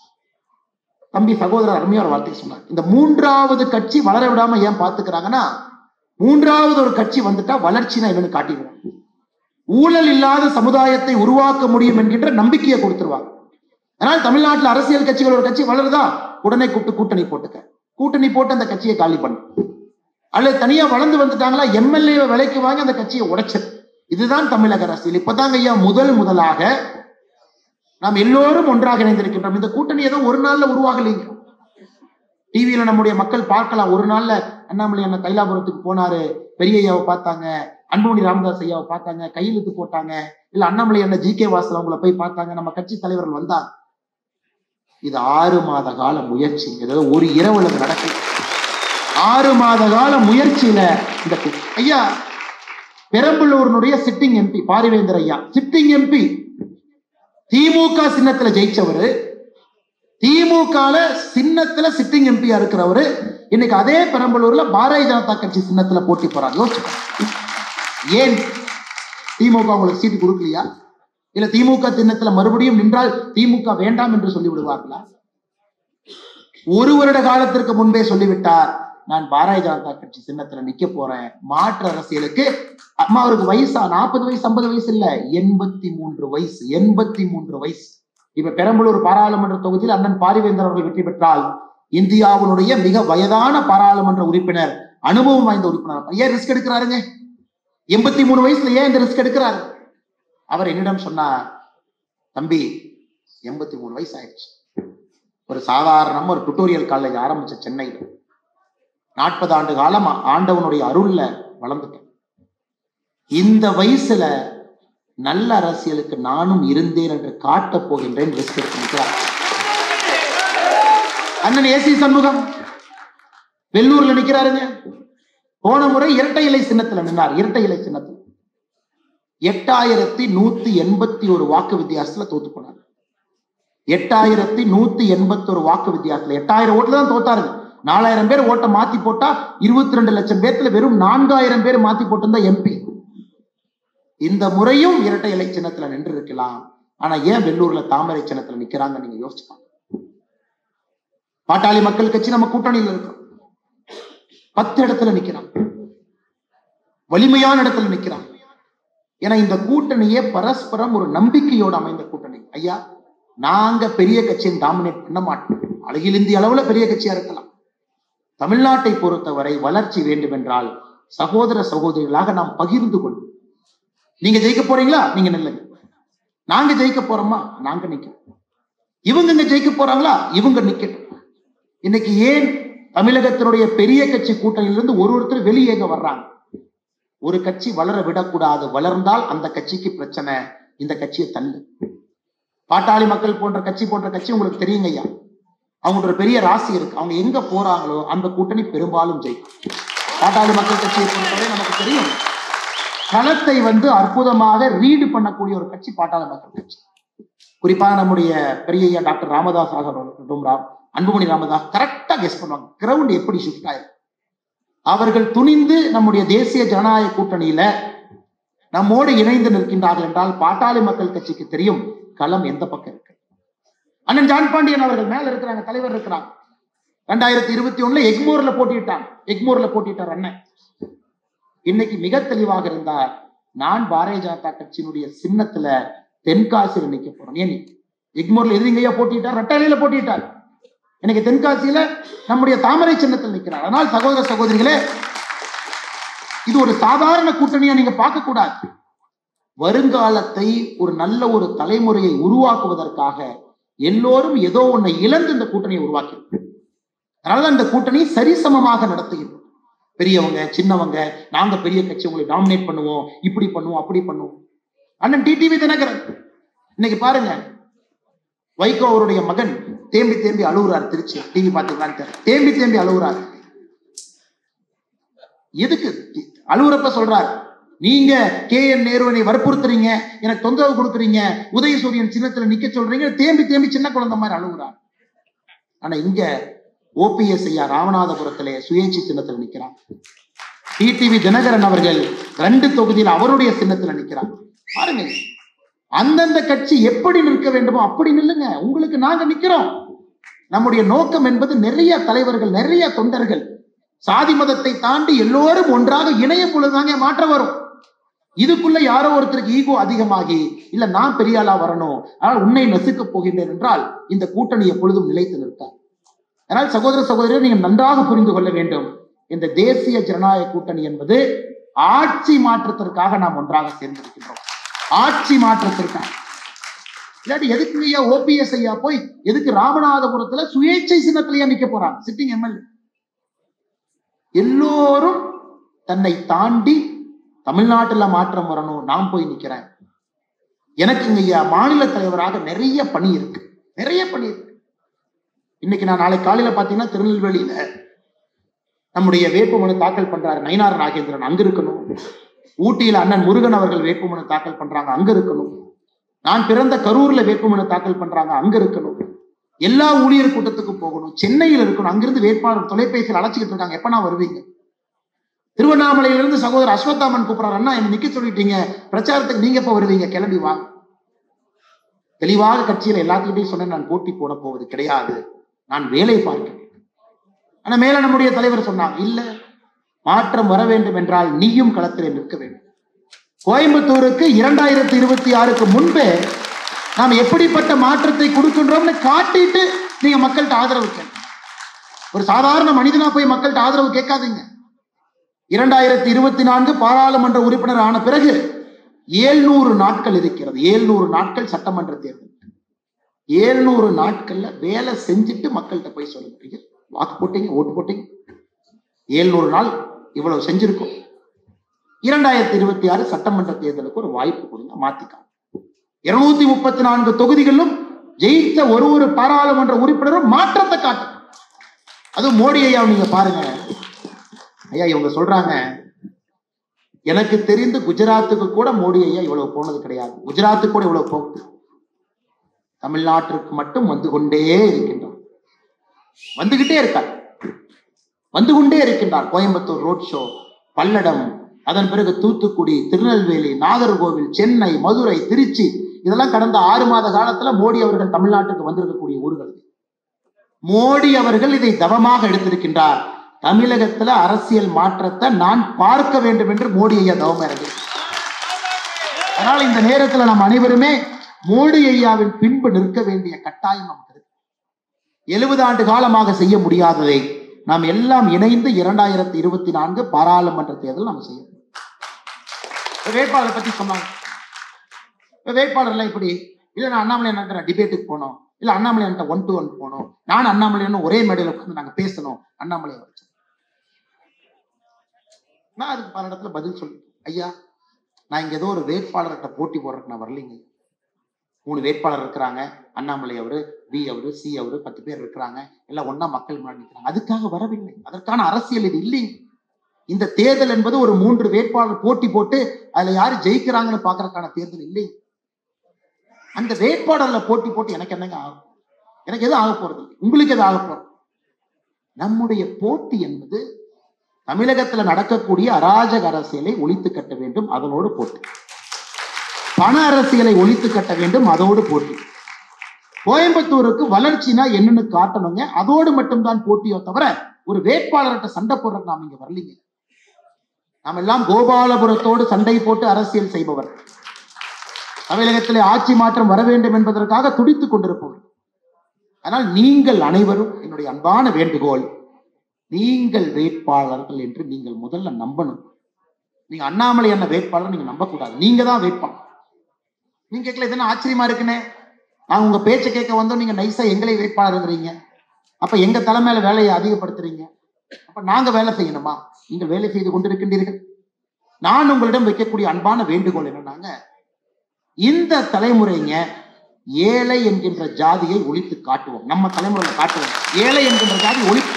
தம்பி சகோதரர் அருமையா ஒரு வார்த்தை சொன்னார் இந்த மூன்றாவது கட்சி வளர விடாம ஏன் பாத்துக்கிறாங்கன்னா மூன்றாவது ஒரு கட்சி வந்துட்டா வளர்ச்சினா என்னன்னு காட்டிடுவாங்க ஊழல் இல்லாத சமுதாயத்தை உருவாக்க முடியும் என்கின்ற நம்பிக்கையை கொடுத்துருவாங்க அதனால் தமிழ்நாட்டில் அரசியல் கட்சிகள் ஒரு கட்சி வளருதா உடனே கூப்பிட்டு கூட்டணி போட்டுக்க கூட்டணி போட்டு அந்த கட்சியை காலி பண்ணு அல்லது தனியா வளர்ந்து வந்துட்டாங்களா எம்எல்ஏ விலைக்கு வாங்கி அந்த கட்சியை உடைச்சது இதுதான் தமிழக அரசியல் இப்பதாங்க ஐயா முதல் முதலாக நாம் எல்லோரும் ஒன்றாக இணைந்திருக்கின்றோம் இந்த கூட்டணி ஏதோ ஒரு நாள்ல உருவாகலைங்க டிவியில நம்முடைய மக்கள் பார்க்கலாம் ஒரு நாள்ல அண்ணாமலை அண்ணன் தைலாபுரத்துக்கு போனாரு பெரிய ஐயாவை பார்த்தாங்க அன்புமணி ராமதாஸ் ஐயாவை பார்த்தாங்க கையெழுத்து போட்டாங்க இல்ல அண்ணாமலை அண்ணன் ஜி கே வாசல் அவங்கள போய் பார்த்தாங்க நம்ம கட்சி தலைவர்கள் வந்தாங்க இது ஆறு மாத கால முயற்சி ஏதோ ஒரு இரவுல இது நடக்குது ஆறு மாத கால முயற்சியில இந்த கு- ஐயா பெரம்பலூரினுடைய சிட்டிங் எம்பி பாரிவேந்தர் ஐயா சிட்டிங் எம்பி திமுக சின்னத்துல ஜெயிச்சவரு திமுகல சின்னத்துல சிட்டிங் எம்பியா இருக்கிறவரு இன்னைக்கு அதே பெரம்பலூர்ல பாரதிய ஜனதா கட்சி சின்னத்துல போட்டி போறாங்க யோசிச்சுக்கோங்க. ஏன் திமுக உங்களுக்கு சீட்டு கொடுக்கலையா இல்ல திமுக சின்னத்துல மறுபடியும் நின்றால் திமுக வேண்டாம் என்று சொல்லி விடுவார்களா ஒரு வருட காலத்திற்கு முன்பே சொல்லிவிட்டார் நான் பாரதிய ஜனதா கட்சி சின்னத்துல நிக்க போறேன் மாற்று அரசியலுக்கு அம்மா அவருக்கு வயசா நாற்பது வயசு ஐம்பது வயசு இல்ல எண்பத்தி மூன்று வயசு எண்பத்தி மூன்று வயசு இப்ப பெரம்பலூர் பாராளுமன்ற தொகுதியில் அண்ணன் பாரிவேந்தர் அவர்கள் வெற்றி பெற்றால் இந்தியாவினுடைய மிக வயதான பாராளுமன்ற உறுப்பினர் அனுபவம் வாய்ந்த உறுப்பினர் ஏன் ரிஸ்க் எடுக்கிறாருங்க எண்பத்தி மூணு வயசுல ஏன் இந்த ரிஸ்க் எடுக்கிறாரு அவர் என்னிடம் சொன்னார் தம்பி எண்பத்தி மூணு வயசு ஆயிடுச்சு ஒரு சாதாரணமா ஒரு டுட்டோரியல் காலேஜ் ஆரம்பிச்ச சென்னையில் நாற்பது ஆண்டு காலம் ஆண்டவனுடைய அருள்ல வளர்ந்துட்டேன் இந்த வயசுல நல்ல அரசியலுக்கு நானும் இருந்தேன் என்று காட்டப் போகின்றேன் ரிஸ்க் எடுத்து நிற்கிறார் அண்ணன் ஏசி சண்முகம் வெள்ளூர்ல நிக்கிறாருங்க போன முறை இரட்டை இலை சின்னத்துல நின்னார் இரட்டை இலை சின்னத்துல எட்டாயிரத்தி நூத்தி எண்பத்தி ஒரு வாக்கு வித்தியாசத்துல தோத்து போனார் எட்டாயிரத்தி நூத்தி எண்பத்தி ஒரு வாக்கு வித்தியாசத்துல எட்டாயிரம் ஓட்டுல தான் தோத்தாருங்க நாலாயிரம் பேர் ஓட்ட மாத்தி போட்டா இருபத்தி ரெண்டு லட்சம் பேர்த்துல வெறும் நான்காயிரம் பேர் மாத்தி போட்டிருந்தா எம்பி இந்த முறையும் இரட்டை இலை சின்னத்துல நின்று இருக்கலாம் ஆனா ஏன் வெள்ளூர்ல தாமரை சின்னத்துல நிக்கிறாங்க நீங்க யோசிச்சு பாருங்க. பாட்டாளி மக்கள் கட்சி நம்ம கூட்டணியில் இருக்கோம் பத்து இடத்துல நிக்கிறான் வலிமையான இடத்துல நிக்கிறான் ஏன்னா இந்த கூட்டணியே பரஸ்பரம் ஒரு நம்பிக்கையோடு அமைந்த கூட்டணி ஐயா நாங்க பெரிய கட்சியை டாமினேட் பண்ண மாட்டோம் அழகில் இந்திய அளவுல பெரிய கட்சியா இருக்கலாம் தமிழ்நாட்டை பொறுத்தவரை வளர்ச்சி வேண்டும் என்றால் சகோதர சகோதரிகளாக நாம் பகிர்ந்து கொள்வோம் நீங்க ஜெயிக்க போறீங்களா நீங்க நில்லுங்க நாங்க ஜெயிக்க போறோமா நாங்க நிக்கிறோம் இவங்க இங்க ஜெயிக்க போறாங்களா இவங்க நிக்கட்டும் இன்னைக்கு ஏன் தமிழகத்தினுடைய பெரிய கட்சி கூட்டணியிலிருந்து ஒரு ஒருத்தர் வெளியேங்க வர்றாங்க ஒரு கட்சி வளர விடக்கூடாது வளர்ந்தால் அந்த கட்சிக்கு பிரச்சனை இந்த கட்சியை தள்ளு பாட்டாளி மக்கள் போன்ற கட்சி போன்ற கட்சி உங்களுக்கு தெரியுங்க ஐயா அவங்களோட ஒரு பெரிய ராசி இருக்கு அவங்க எங்க போறாங்களோ அந்த கூட்டணி பெரும்பாலும் ஜெயிக்கும் பாட்டாளி மக்கள் கட்சியை பொறுத்தவரை நமக்கு தெரியும் களத்தை வந்து அற்புதமாக ரீடு பண்ணக்கூடிய ஒரு கட்சி பாட்டாளி மக்கள் கட்சி குறிப்பா நம்முடைய பெரிய ஐயா டாக்டர் ராமதாஸ் ஆகட்டும் ரா- அன்புமணி ராமதாஸ் கரெக்டா கெஸ் பண்ணுவாங்க கிரவுண்ட் எப்படி ஷிஃப்ட் ஆயிருக்கு அவர்கள் துணிந்து நம்முடைய தேசிய ஜனநாயக கூட்டணியில நம்மோடு இணைந்து நிற்கின்றார்கள் என்றால் பாட்டாளி மக்கள் கட்சிக்கு தெரியும் களம் எந்த பக்கம் இருக்கு அண்ணன் ஜான் பாண்டியன் அவர்கள் மேல இருக்கிறாங்க தலைவர் இருக்கிறாங்க ரெண்டாயிரத்தி இருபத்தி ஒண்ணுல எக்மோர்ல போட்டியிட்டாங்க எக்மோர்ல போட்டியிட்டார் அண்ணன் இன்னைக்கு மிக தெளிவாக இருந்தார் நான் பாரதிய ஜனதா கட்சியினுடைய சின்னத்துல தென்காசியில நிக்க போறேன் ஏன் எக்மோர்ல எதிரிங்கய்யா போட்டிட்டார் ரெட்டாலையில போட்டிட்டார் இன்னைக்கு தென்காசியில நம்முடைய தாமரை சின்னத்தில் நிற்கிறார் அதனால் சகோதர சகோதரிகளே இது ஒரு சாதாரண கூட்டணியா நீங்க பார்க்க கூடாது வருங்காலத்தை ஒரு நல்ல ஒரு தலைமுறையை உருவாக்குவதற்காக எல்லோரும் ஏதோ ஒன்றை இழந்து இந்த கூட்டணியை உருவாக்கி அதனால இந்த கூட்டணி சரிசமமாக நடத்துகிறோம் பெரியவங்க சின்னவங்க நாங்க பெரிய கட்சி உங்களை டாமினேட் பண்ணுவோம் இப்படி பண்ணுவோம் அப்படி பண்ணுவோம் அண்ணன் டிடிவி தினகரன் இன்னைக்கு பாருங்க வைகோ அவருடைய மகன் தேம்பி தேம்பி அழுகுறார் திருச்சி டிவி பாத்தீங்களான்னு தெரியல. தேம்பி தேம்பி அழுகுறார் எதுக்கு அழுகுறப்ப சொல்றார் நீங்க கே என் நேருவனை வற்புறுத்துறீங்க எனக்கு தொந்தரவு கொடுக்குறீங்க உதயசூரியன் சின்னத்துல நிக்க சொல்றீங்க தேம்பி தேம்பி சின்ன குழந்தை மாதிரி அழுகுறார் ஆனா இங்க ஓபிஎஸ் ஐயா ராமநாதபுரத்திலே சுயேட்சை சின்னத்துல நிக்கிறார் டிடிவி தினகரன் அவர்கள் ரெண்டு தொகுதியில் அவருடைய சின்னத்துல நிக்கிறார் பாருங்க அந்தந்த கட்சி எப்படி நிற்க வேண்டுமோ அப்படி நில்லுங்க உங்களுக்கு நாங்க நிக்கிறோம் நம்முடைய நோக்கம் என்பது நிறைய தலைவர்கள் நிறைய தொண்டர்கள் சாதி மதத்தை தாண்டி எல்லோரும் ஒன்றாக இணைய பொழுதுதாங்க மாற்றம் வரும் இதுக்குள்ள யாரோ ஒருத்தருக்கு ஈகோ அதிகமாகி இல்ல நான் பெரிய ஆளா வரணும் ஆனால் உன்னை நசுக்கப் போகின்றேன் என்றால் இந்த கூட்டணி எப்பொழுதும் நிலைத்து நிற்காது அதனால் சகோதர சகோதரர் நீங்கள் நன்றாக புரிந்து கொள்ள வேண்டும் இந்த தேசிய ஜனநாயக கூட்டணி என்பது ஆட்சி மாற்றத்திற்காக நாம் ஒன்றாக சேர்ந்திருக்கின்றோம் ஆட்சி மாற்றத்திற்காக இல்லாட்டி எதுக்கு ஐயா ஓபிஎஸ் ஐயா போய் எதுக்கு ராமநாதபுரத்துல சுயேட்சை சின்னத்திலேயே நிக்க போறாங்க சிட்டிங் எம்எல்ஏ எல்லோரும் தன்னை தாண்டி தமிழ்நாட்டுல மாற்றம் வரணும் நான் போய் நிக்கிறேன் எனக்கு ஐயா மாநில தலைவராக நிறைய பணி இருக்கு நிறைய பணி இருக்கு இன்னைக்கு நான் நாளை காலையில பாத்தீங்கன்னா திருநெல்வேலியில நம்முடைய வேட்புமனு தாக்கல் பண்றாரு நயினார் நாகேந்திரன் அங்க இருக்கணும் ஊட்டியில அண்ணன் முருகன் அவர்கள் வேட்புமனு தாக்கல் பண்றாங்க அங்க இருக்கணும் நான் பிறந்த கரூர்ல வேட்புமனு தாக்கல் பண்றாங்க அங்க இருக்கணும் எல்லா ஊழியர் கூட்டத்துக்கும் போகணும் சென்னையில் இருக்கணும் அங்கிருந்து வேட்பாளர் தொலைபேசியில் அழைச்சிக்கிட்டு இருக்காங்க எப்ப நான் வருவீங்க திருவண்ணாமலையிலிருந்து சகோதரர் அஸ்வத்தாமன் கூப்பிடுறாரு அண்ணா என்ன நிக்க சொல்லிட்டீங்க பிரச்சாரத்துக்கு நீங்க எப்ப வருவீங்க கிளம்பி வாங்க தெளிவாக கட்சியில எல்லாத்துக்கிட்டையும் சொன்னேன் நான் போட்டி போட போவது கிடையாது நான் வேலை பார்க்கிறேன் ஆனா மேல நம்முடைய தலைவர் சொன்னாங்க இல்ல மாற்றம் வர வேண்டும் என்றால் நீயும் களத்திலே நிற்க வேண்டும் கோயம்புத்தூருக்கு இரண்டாயிரத்தி இருபத்தி ஆறுக்கு முன்பே நாம் எப்படிப்பட்ட மாற்றத்தை கொடுக்கின்றோம்னு காட்டிட்டு நீங்க மக்கள்கிட்ட ஆதரவு கேட்க ஒரு சாதாரண மனிதனா போய் மக்கள்கிட்ட ஆதரவு கேட்காதீங்க இரண்டாயிரத்தி இருபத்தி நான்கு பாராளுமன்ற உறுப்பினர் ஆன பிறகு ஏழ்நூறு நாட்கள் இருக்கிறது ஏழ்நூறு நாட்கள் சட்டமன்ற தேர்தல் ஏழ்நூறு நாட்கள்ல வேலை செஞ்சுட்டு மக்கள்கிட்ட போய் சொல்ல முடியும் வாக்கு போட்டீங்க ஓட்டு போட்டீங்க ஏழ்நூறு நாள் இவ்வளவு செஞ்சிருக்கோம் இரண்டாயிரத்தி இருபத்தி ஆறு சட்டமன்ற தேர்தலுக்கு ஒரு வாய்ப்பு கொடுங்க மாத்திக்காங்க இருநூத்தி முப்பத்தி நான்கு தொகுதிகளிலும் ஜெயித்த ஒரு ஒரு பாராளுமன்ற உறுப்பினரும் மாற்றத்தை காட்டும் அது மோடி ஐயா நீங்க பாருங்க ஐயா இவங்க சொல்றாங்க எனக்கு தெரிந்து குஜராத்துக்கு கூட மோடி ஐயா இவ்வளவு போனது கிடையாது குஜராத்துக்கு கூட இவ்வளவு போகுது தமிழ்நாட்டிற்கு மட்டும் வந்து கொண்டே இருக்கின்றார் வந்துகிட்டே இருக்கார் வந்து கொண்டே இருக்கின்றார் கோயம்புத்தூர் ரோட் ஷோ பல்லடம் அதன் பிறகு தூத்துக்குடி திருநெல்வேலி நாகர்கோவில் சென்னை மதுரை திருச்சி இதெல்லாம் கடந்த ஆறு மாத காலத்துல மோடி அவர்கள் தமிழ்நாட்டுக்கு வந்திருக்கக்கூடிய ஊர்கள் மோடி அவர்கள் இதை தவமாக எடுத்திருக்கின்றார் தமிழகத்துல அரசியல் மாற்றத்தை நான் பார்க்க வேண்டும் என்று மோடி ஐயா தவம் இறங்கி அதனால் இந்த நேரத்துல நாம் அனைவருமே மோடி ஐயாவின் பின்பு நிற்க வேண்டிய கட்டாயம் நமக்கு இருக்கு எழுபது ஆண்டு காலமாக செய்ய முடியாததை நாம் எல்லாம் இணைந்து இரண்டாயிரத்தி இருபத்தி நான்கு பாராளுமன்ற தேர்தல் நாம் செய்ய வேட்பாளர் பத்தி சொன்னாங்க வேட்பாளர்லாம் இப்படி இல்ல நான் அண்ணாமலை என்ன டிபேட்டுக்கு போனோம் இல்ல அண்ணாமலை என்கிட்ட ஒன் டு ஒன் போனோம் நான் அண்ணாமலை ஒரே மேடையில் உட்காந்து நாங்க பேசணும் அண்ணாமலை வச்சு நான் அதுக்கு பல இடத்துல பதில் சொல்லி ஐயா நான் இங்க ஏதோ ஒரு வேட்பாளர்கிட்ட போட்டி போடுறதுக்கு நான் வரலைங்க மூணு வேட்பாளர் இருக்கிறாங்க அண்ணாமலை அவரு பி அவரு சி அவரு பத்து பேர் இருக்கிறாங்க எல்லாம் ஒன்னா மக்கள் முன்னாடி நிற்கிறாங்க அதுக்காக வரவில்லை அதற்கான அரசியல் இது இல்லை இந்த தேர்தல் என்பது ஒரு மூன்று வேட்பாளர் போட்டி போட்டு அதுல யாரு ஜெயிக்கிறாங்கன்னு பாக்குறதுக்கான தேர்தல் இல்லை அந்த வேட்பாளர்ல போட்டி போட்டு எனக்கு என்னங்க ஆகும் எனக்கு எது ஆக போறது இல்லை. உங்களுக்கு எது ஆக போறது நம்முடைய போட்டி என்பது தமிழகத்துல நடக்கக்கூடிய அராஜக அரசியலை ஒழித்து கட்ட வேண்டும் அதனோடு போட்டி பண அரசியலை ஒழித்து கட்ட வேண்டும் அதோடு போட்டி கோயம்புத்தூருக்கு வளர்ச்சினா என்னன்னு காட்டணுங்க அதோடு மட்டும்தான் போட்டியோ தவிர ஒரு வேட்பாளர்கிட்ட சண்டை போடுறதுக்கு நாம இங்க வரலீங்க நாம் எல்லாம் கோபாலபுரத்தோடு சண்டை போட்டு அரசியல் செய்பவர் தமிழகத்திலே ஆட்சி மாற்றம் வர வேண்டும் என்பதற்காக துடித்துக் கொண்டிருப்பவர் ஆனால் நீங்கள் அனைவரும் என்னுடைய அன்பான வேண்டுகோள் நீங்கள் வேட்பாளர்கள் என்று நீங்கள் முதல்ல நம்பணும் நீங்க அண்ணாமலை என்ன வேட்பாளர் நீங்க நம்பக்கூடாது நீங்க தான் வேட்பாளர் நீங்க கேட்கல இது என்ன ஆச்சரியமா இருக்குனே நான் உங்க பேச்சை கேட்க வந்தோம் நீங்க நைஸா எங்களை வேட்பாளருங்கிறீங்க அப்ப எங்க தலைமையில வேலையை அதிகப்படுத்துறீங்க அப்ப நாங்க வேலை செய்யணுமா நீங்கள் வேலை செய்து கொண்டிருக்கின்றீர்கள் நான் உங்களிடம் வைக்கக்கூடிய அன்பான வேண்டுகோள் என்னன்னாங்க இந்த தலைமுறைங்க ஏழை என்கின்ற ஜாதியை ஒழித்து காட்டுவோம் நம்ம தலைமுறையில காட்டுவோம் ஏழை என்கின்ற ஜாதி ஒழித்து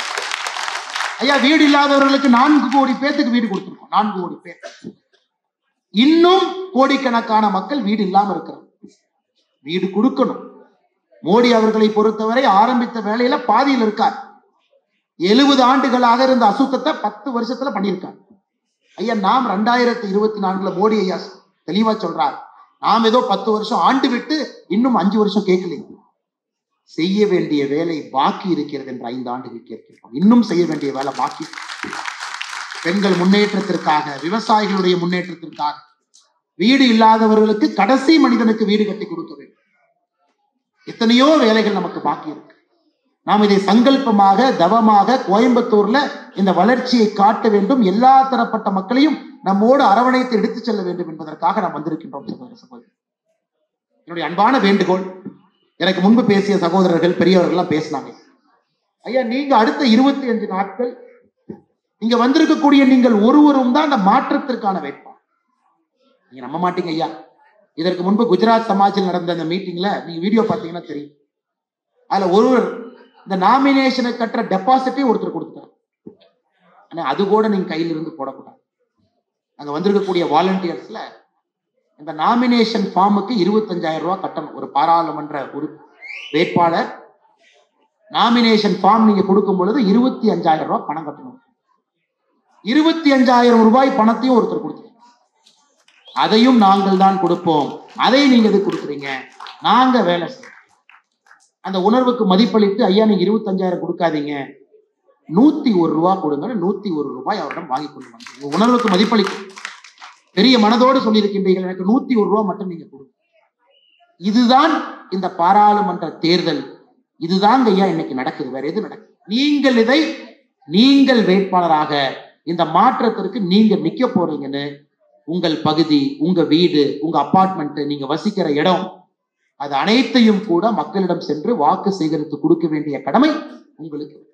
ஐயா வீடு இல்லாதவர்களுக்கு நான்கு கோடி பேத்துக்கு வீடு கொடுத்திருக்கோம் நான்கு கோடி பேர் இன்னும் கோடிக்கணக்கான மக்கள் வீடு இல்லாம இருக்கிறாங்க வீடு கொடுக்கணும் மோடி அவர்களை பொறுத்தவரை ஆரம்பித்த வேலையில பாதியில் இருக்கார் எழுபது ஆண்டுகளாக இருந்த அசுத்தத்தை பத்து வருஷத்துல பண்ணியிருக்காங்க ஐயா நாம் ரெண்டாயிரத்தி இருபத்தி நான்குல மோடி ஐயா தெளிவா சொல்றார் நாம் ஏதோ பத்து வருஷம் ஆண்டு விட்டு இன்னும் அஞ்சு வருஷம் கேட்கலைங்க செய்ய வேண்டிய வேலை பாக்கி இருக்கிறது என்று ஐந்து ஆண்டுகள் கேட்கிறோம் இன்னும் செய்ய வேண்டிய வேலை பாக்கி பெண்கள் முன்னேற்றத்திற்காக விவசாயிகளுடைய முன்னேற்றத்திற்காக வீடு இல்லாதவர்களுக்கு கடைசி மனிதனுக்கு வீடு கட்டி கொடுக்க வேண்டும் எத்தனையோ வேலைகள் நமக்கு பாக்கி இருக்கு நாம் இதை சங்கல்பமாக தவமாக கோயம்புத்தூர்ல இந்த வளர்ச்சியை காட்ட வேண்டும் எல்லா தரப்பட்ட மக்களையும் நம்மோடு அரவணைத்து எடுத்துச் செல்ல வேண்டும் என்பதற்காக நாம் வந்திருக்கின்றோம் சகோதர சகோதரி என்னுடைய அன்பான வேண்டுகோள் எனக்கு முன்பு பேசிய சகோதரர்கள் பெரியவர்கள் எல்லாம் பேசினாங்க ஐயா நீங்க அடுத்த இருபத்தி அஞ்சு நாட்கள் இங்க வந்திருக்கக்கூடிய நீங்கள் ஒருவரும் தான் அந்த மாற்றத்திற்கான வேட்பாளர் நீங்க நம்ப மாட்டீங்க ஐயா இதற்கு முன்பு குஜராத் சமாஜில் நடந்த அந்த மீட்டிங்ல நீங்க வீடியோ பார்த்தீங்கன்னா தெரியும் அதுல ஒருவர் இந்த நாமினேஷனை கட்டுற டெபாசிட்டே ஒருத்தர் கொடுத்தார் ஆனா அது கூட நீங்க கையில இருந்து போடக்கூடாது அங்க வந்திருக்கக்கூடிய வாலண்டியர்ஸ்ல இந்த நாமினேஷன் ஃபார்முக்கு இருபத்தஞ்சாயிரம் ரூபாய் கட்டணும் ஒரு பாராளுமன்ற உறு வேட்பாளர் நாமினேஷன் ஃபார்ம் நீங்க கொடுக்கும் பொழுது இருபத்தி அஞ்சாயிரம் ரூபாய் பணம் கட்டணும் இருபத்தி அஞ்சாயிரம் ரூபாய் பணத்தையும் ஒருத்தர் கொடுத்தார் அதையும் நாங்கள் தான் கொடுப்போம் அதை நீங்க எது கொடுக்குறீங்க நாங்க வேலை செய்யறோம் அந்த உணர்வுக்கு மதிப்பளித்து ஐயா நீங்க இருபத்தஞ்சாயிரம் கொடுக்காதீங்க நூத்தி ஒரு ரூபா கொடுங்கன்னு நூத்தி ஒரு ரூபாய் அவரிடம் வாங்கி கொண்டு வந்து உங்க உணர்வுக்கு மதிப்பளிக்கும் பெரிய மனதோடு சொல்லியிருக்கின்றீர்கள் எனக்கு நூத்தி ஒரு ரூபா மட்டும் நீங்க கொடுங்க இதுதான் இந்த பாராளுமன்ற தேர்தல் இதுதாங்க ஐயா இன்னைக்கு நடக்குது வேற எது நடக்குது நீங்கள் இதை நீங்கள் வேட்பாளராக இந்த மாற்றத்திற்கு நீங்க நிக்க போறீங்கன்னு உங்கள் பகுதி உங்க வீடு உங்க அபார்ட்மெண்ட் நீங்க வசிக்கிற இடம் அது அனைத்தையும் கூட மக்களிடம் சென்று வாக்கு சேகரித்து கொடுக்க வேண்டிய கடமை உங்களுக்கு இருக்கு.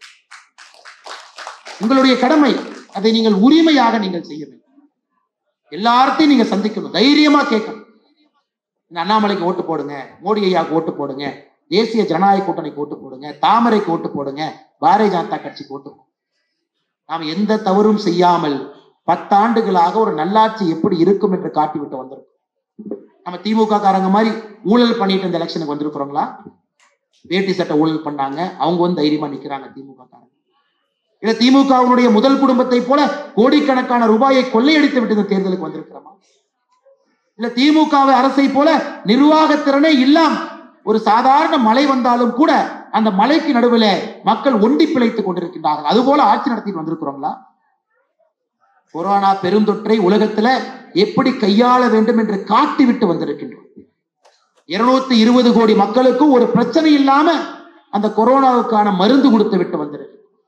உங்களுடைய கடமை அதை நீங்கள் உரிமையாக நீங்கள் செய்ய வேண்டும் எல்லார்த்தையும் நீங்க சந்திக்கணும் தைரியமா கேட்கணும் இந்த அண்ணாமலைக்கு ஓட்டு போடுங்க மோடி ஐயாவுக்கு ஓட்டு போடுங்க தேசிய ஜனநாயக கூட்டணிக்கு ஓட்டு போடுங்க தாமரைக்கு ஓட்டு போடுங்க பாரதிய ஜனதா கட்சிக்கு ஓட்டு போடுங்க நாம் எந்த தவறும் செய்யாமல் பத்தாண்டுகளாக ஒரு நல்லாட்சி எப்படி இருக்கும் என்று காட்டிவிட்டு வந்திருக்கோம் நம்ம திமுக காரங்க மாதிரி ஊழல் பண்ணிட்டு இந்த எலெக்ஷனுக்கு வந்திருக்கிறோங்களா வேட்டி சட்டை ஊழல் பண்ணாங்க அவங்க வந்து தைரியமா நிக்கிறாங்க திமுக காரங்க இல்ல திமுகவினுடைய முதல் குடும்பத்தை போல கோடிக்கணக்கான ரூபாயை கொள்ளையடித்து விட்டு இந்த தேர்தலுக்கு வந்திருக்கிறோமா இல்ல திமுக அரசை போல நிர்வாக திறனே இல்லாம ஒரு சாதாரண மழை வந்தாலும் கூட அந்த மலைக்கு நடுவில் மக்கள் ஒண்டி பிழைத்துக் கொண்டிருக்கின்றார்கள் அதுபோல ஆட்சி நடத்திட்டு வந்திருக்கிறோங்களா கொரோனா பெருந்தொற்றை உலகத்துல எப்படி கையாள வேண்டும் என்று காட்டிவிட்டு வந்திருக்கின்றோம் இருநூத்தி இருபது கோடி மக்களுக்கும் ஒரு பிரச்சனை இல்லாம அந்த கொரோனாவுக்கான மருந்து கொடுத்து விட்டு வந்திருக்கு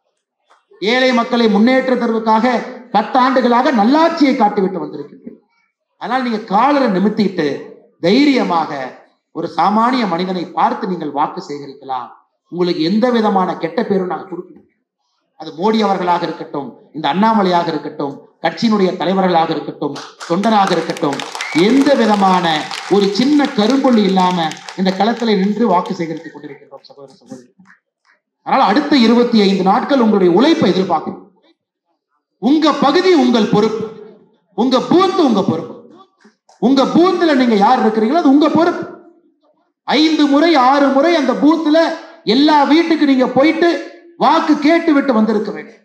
ஏழை மக்களை முன்னேற்றத்திற்காக பத்தாண்டுகளாக நல்லாட்சியை காட்டிவிட்டு வந்திருக்கின்றோம் அதனால் நீங்க காலரை நிமித்திட்டு தைரியமாக ஒரு சாமானிய மனிதனை பார்த்து நீங்கள் வாக்கு சேகரிக்கலாம் உங்களுக்கு எந்த விதமான கெட்ட பேரும் நாங்கள் கொடுக்கணும் அது மோடி அவர்களாக இருக்கட்டும் இந்த அண்ணாமலையாக இருக்கட்டும் கட்சியினுடைய தலைவர்களாக இருக்கட்டும் தொண்டராக இருக்கட்டும் எந்த விதமான ஒரு சின்ன கரும்புள்ளி இல்லாம இந்த களத்துல நின்று வாக்கு சேகரித்துக் கொண்டிருக்கின்றோம் சகோதர சகோதரி அதனால அடுத்த இருபத்தி ஐந்து நாட்கள் உங்களுடைய உழைப்பை எதிர்பார்க்கணும் உங்க பகுதி உங்கள் பொறுப்பு உங்க பூத்து உங்க பொறுப்பு உங்க பூத்துல நீங்க யார் இருக்கிறீங்களோ அது உங்க பொறுப்பு ஐந்து முறை ஆறு முறை அந்த பூத்துல எல்லா வீட்டுக்கு நீங்க போயிட்டு வாக்கு கேட்டு விட்டு வந்திருக்க வேண்டும்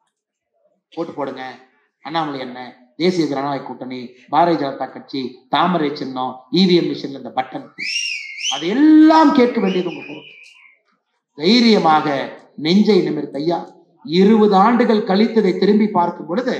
ஓட்டு போடுங்க அண்ணாமலை என்ன தேசிய ஜனநாயக கூட்டணி பாரதிய ஜனதா கட்சி தாமரை சின்னம் இவிஎம் மிஷின்ல இந்த பட்டன் அது எல்லாம் கேட்க வேண்டியது உங்க பொறுப்பு தைரியமாக நெஞ்சை நிமிர்த்த ஐயா இருபது ஆண்டுகள் கழித்து இதை திரும்பி பார்க்கும் பொழுது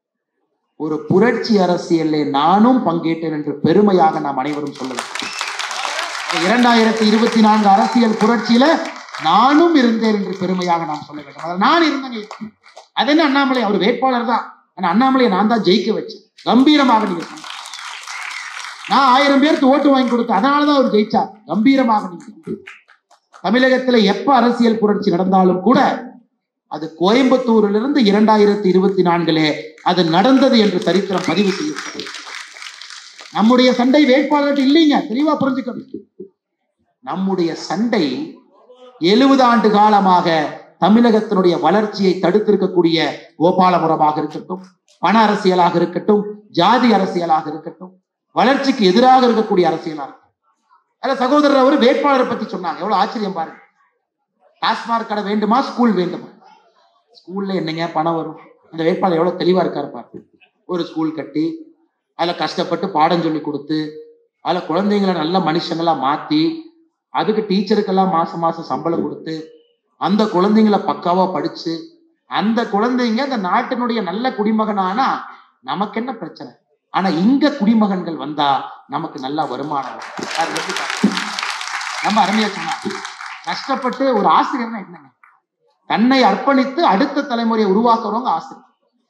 ஒரு புரட்சி அரசியலில் நானும் பங்கேற்றேன் என்று பெருமையாக நாம் அனைவரும் சொல்லலாம் இரண்டாயிரத்தி இருபத்தி நான்கு அரசியல் புரட்சியில நானும் இருந்தேன் என்று பெருமையாக நாம் சொல்ல வேண்டும் அதில் நான் இருந்தேன் அது என்ன அண்ணாமலை அவர் வேட்பாளர் தான் ஆனா அண்ணாமலையை நான் தான் ஜெயிக்க வச்சேன் கம்பீரமாக நீங்க சொன்னீங்க. நான் ஆயிரம் பேருக்கு ஓட்டு வாங்கி கொடுத்தேன் அதனாலதான் அவர் ஜெயிச்சார் கம்பீரமாக நீங்க சொன்னீங்க. தமிழகத்துல எப்ப அரசியல் புரட்சி நடந்தாலும் கூட அது கோயம்புத்தூரிலிருந்து இரண்டாயிரத்தி இருபத்தி நான்கிலே அது நடந்தது என்று சரித்திரம் பதிவு செய்யப்பட்டது நம்முடைய சண்டை வேட்பாளர்கள் இல்லைங்க தெளிவா புரிஞ்சுக்கணும் நம்முடைய சண்டை எழுபது ஆண்டு காலமாக தமிழகத்தினுடைய வளர்ச்சியை தடுத்திருக்கக்கூடிய கோபாலபுரமாக இருக்கட்டும் பண அரசியலாக இருக்கட்டும் ஜாதி அரசியலாக இருக்கட்டும் வளர்ச்சிக்கு எதிராக இருக்கக்கூடிய அரசியலாக இருக்கட்டும் அதுல சகோதரர் அவர் வேட்பாளரை பத்தி சொன்னாங்க எவ்வளவு ஆச்சரியம் பாருங்க டாஸ்மாக் கடை வேண்டுமா ஸ்கூல் வேண்டுமா ஸ்கூல்ல என்னங்க பணம் வரும் அந்த வேட்பாளர் எவ்வளவு தெளிவா இருக்காரு பாரு ஒரு ஸ்கூல் கட்டி அதுல கஷ்டப்பட்டு பாடம் சொல்லி கொடுத்து அதுல குழந்தைங்களை நல்ல மனுஷங்களா மாத்தி அதுக்கு டீச்சருக்கெல்லாம் மாசம் மாசம் சம்பளம் கொடுத்து அந்த குழந்தைங்களை பக்காவா படிச்சு அந்த குழந்தைங்க அந்த நாட்டினுடைய நல்ல குடிமகனானா நமக்கு என்ன பிரச்சனை ஆனா இங்க குடிமகன்கள் வந்தா நமக்கு நல்ல வருமானம் வரும். அது எப்படி பாருங்க. நம்ம அருமையா சொன்னா கஷ்டப்பட்டு ஒரு ஆசிரியர்னா என்னங்க தன்னை அர்ப்பணித்து அடுத்த தலைமுறையை உருவாக்குறவங்க ஆசிரியர்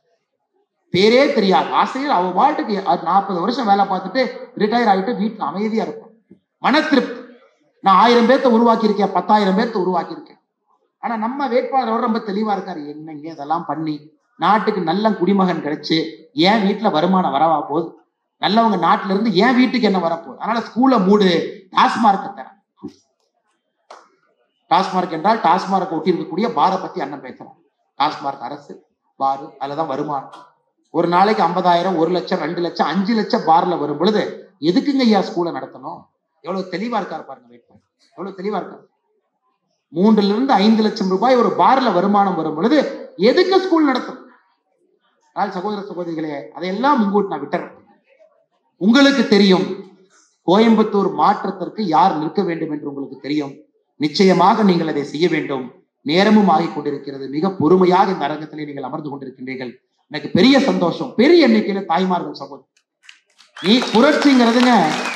பேரே தெரியாது ஆசிரியர் அவ பாட்டுக்கு நாற்பது வருஷம் வேலை பார்த்துட்டு ரிட்டையர் ஆகிட்டு வீட்டுல அமைதியா இருப்பான் மன திருப்தி நான் ஆயிரம் பேர்த்த உருவாக்கியிருக்கேன் பத்தாயிரம் பேர்த்த உருவாக்கியிருக்கேன் ஆனா நம்ம வேட்பாளர் ரொம்ப தெளிவா இருக்காரு என்னங்க இதெல்லாம் பண்ணி நாட்டுக்கு நல்ல குடிமகன் கிடைச்சு என் வீட்டுல வருமானம் வரவா போகுது நல்லவங்க நாட்டுல இருந்து என் வீட்டுக்கு என்ன வரப்போகுது அதனால ஸ்கூல்ல மூடு டாஸ்மார்க் தரேன் டாஸ்மார்க் என்றால் டாஸ்மார்க் ஒட்டி இருக்கக்கூடிய பாரை பத்தி அண்ணன் பேசுறான் டாஸ்மார்க் அரசு பாரு அதுலதான் வருமானம் ஒரு நாளைக்கு ஐம்பதாயிரம் ஒரு லட்சம் ரெண்டு லட்சம் அஞ்சு லட்சம் பார்ல வரும் பொழுது எதுக்குங்க ஐயா ஸ்கூலை நடத்தணும் எவ்வளவு தெளிவா இருக்காரு பாருங்க வேட்பாளர் எவ்வளவு தெளிவா இருக்காரு மூன்றுல இருந்து ஐந்து லட்சம் ரூபாய் ஒரு பார்ல வருமானம் வரும் பொழுது எதுக்கு ஸ்கூல் நடத்தும் அதனால் சகோதர சகோதரிகளே அதையெல்லாம் முன்கூட்டி நான் விட்டுறேன் உங்களுக்கு தெரியும் கோயம்புத்தூர் மாற்றத்திற்கு யார் நிற்க வேண்டும் என்று உங்களுக்கு தெரியும் நிச்சயமாக நீங்கள் அதை செய்ய வேண்டும் நேரமும் ஆகிக் கொண்டிருக்கிறது மிக பொறுமையாக இந்த அரங்கத்திலே நீங்கள் அமர்ந்து கொண்டிருக்கின்றீர்கள் எனக்கு பெரிய சந்தோஷம் பெரிய எண்ணிக்கையில தாய்மார்கள் சகோதரி நீ புரட்சிங்கிறதுங்க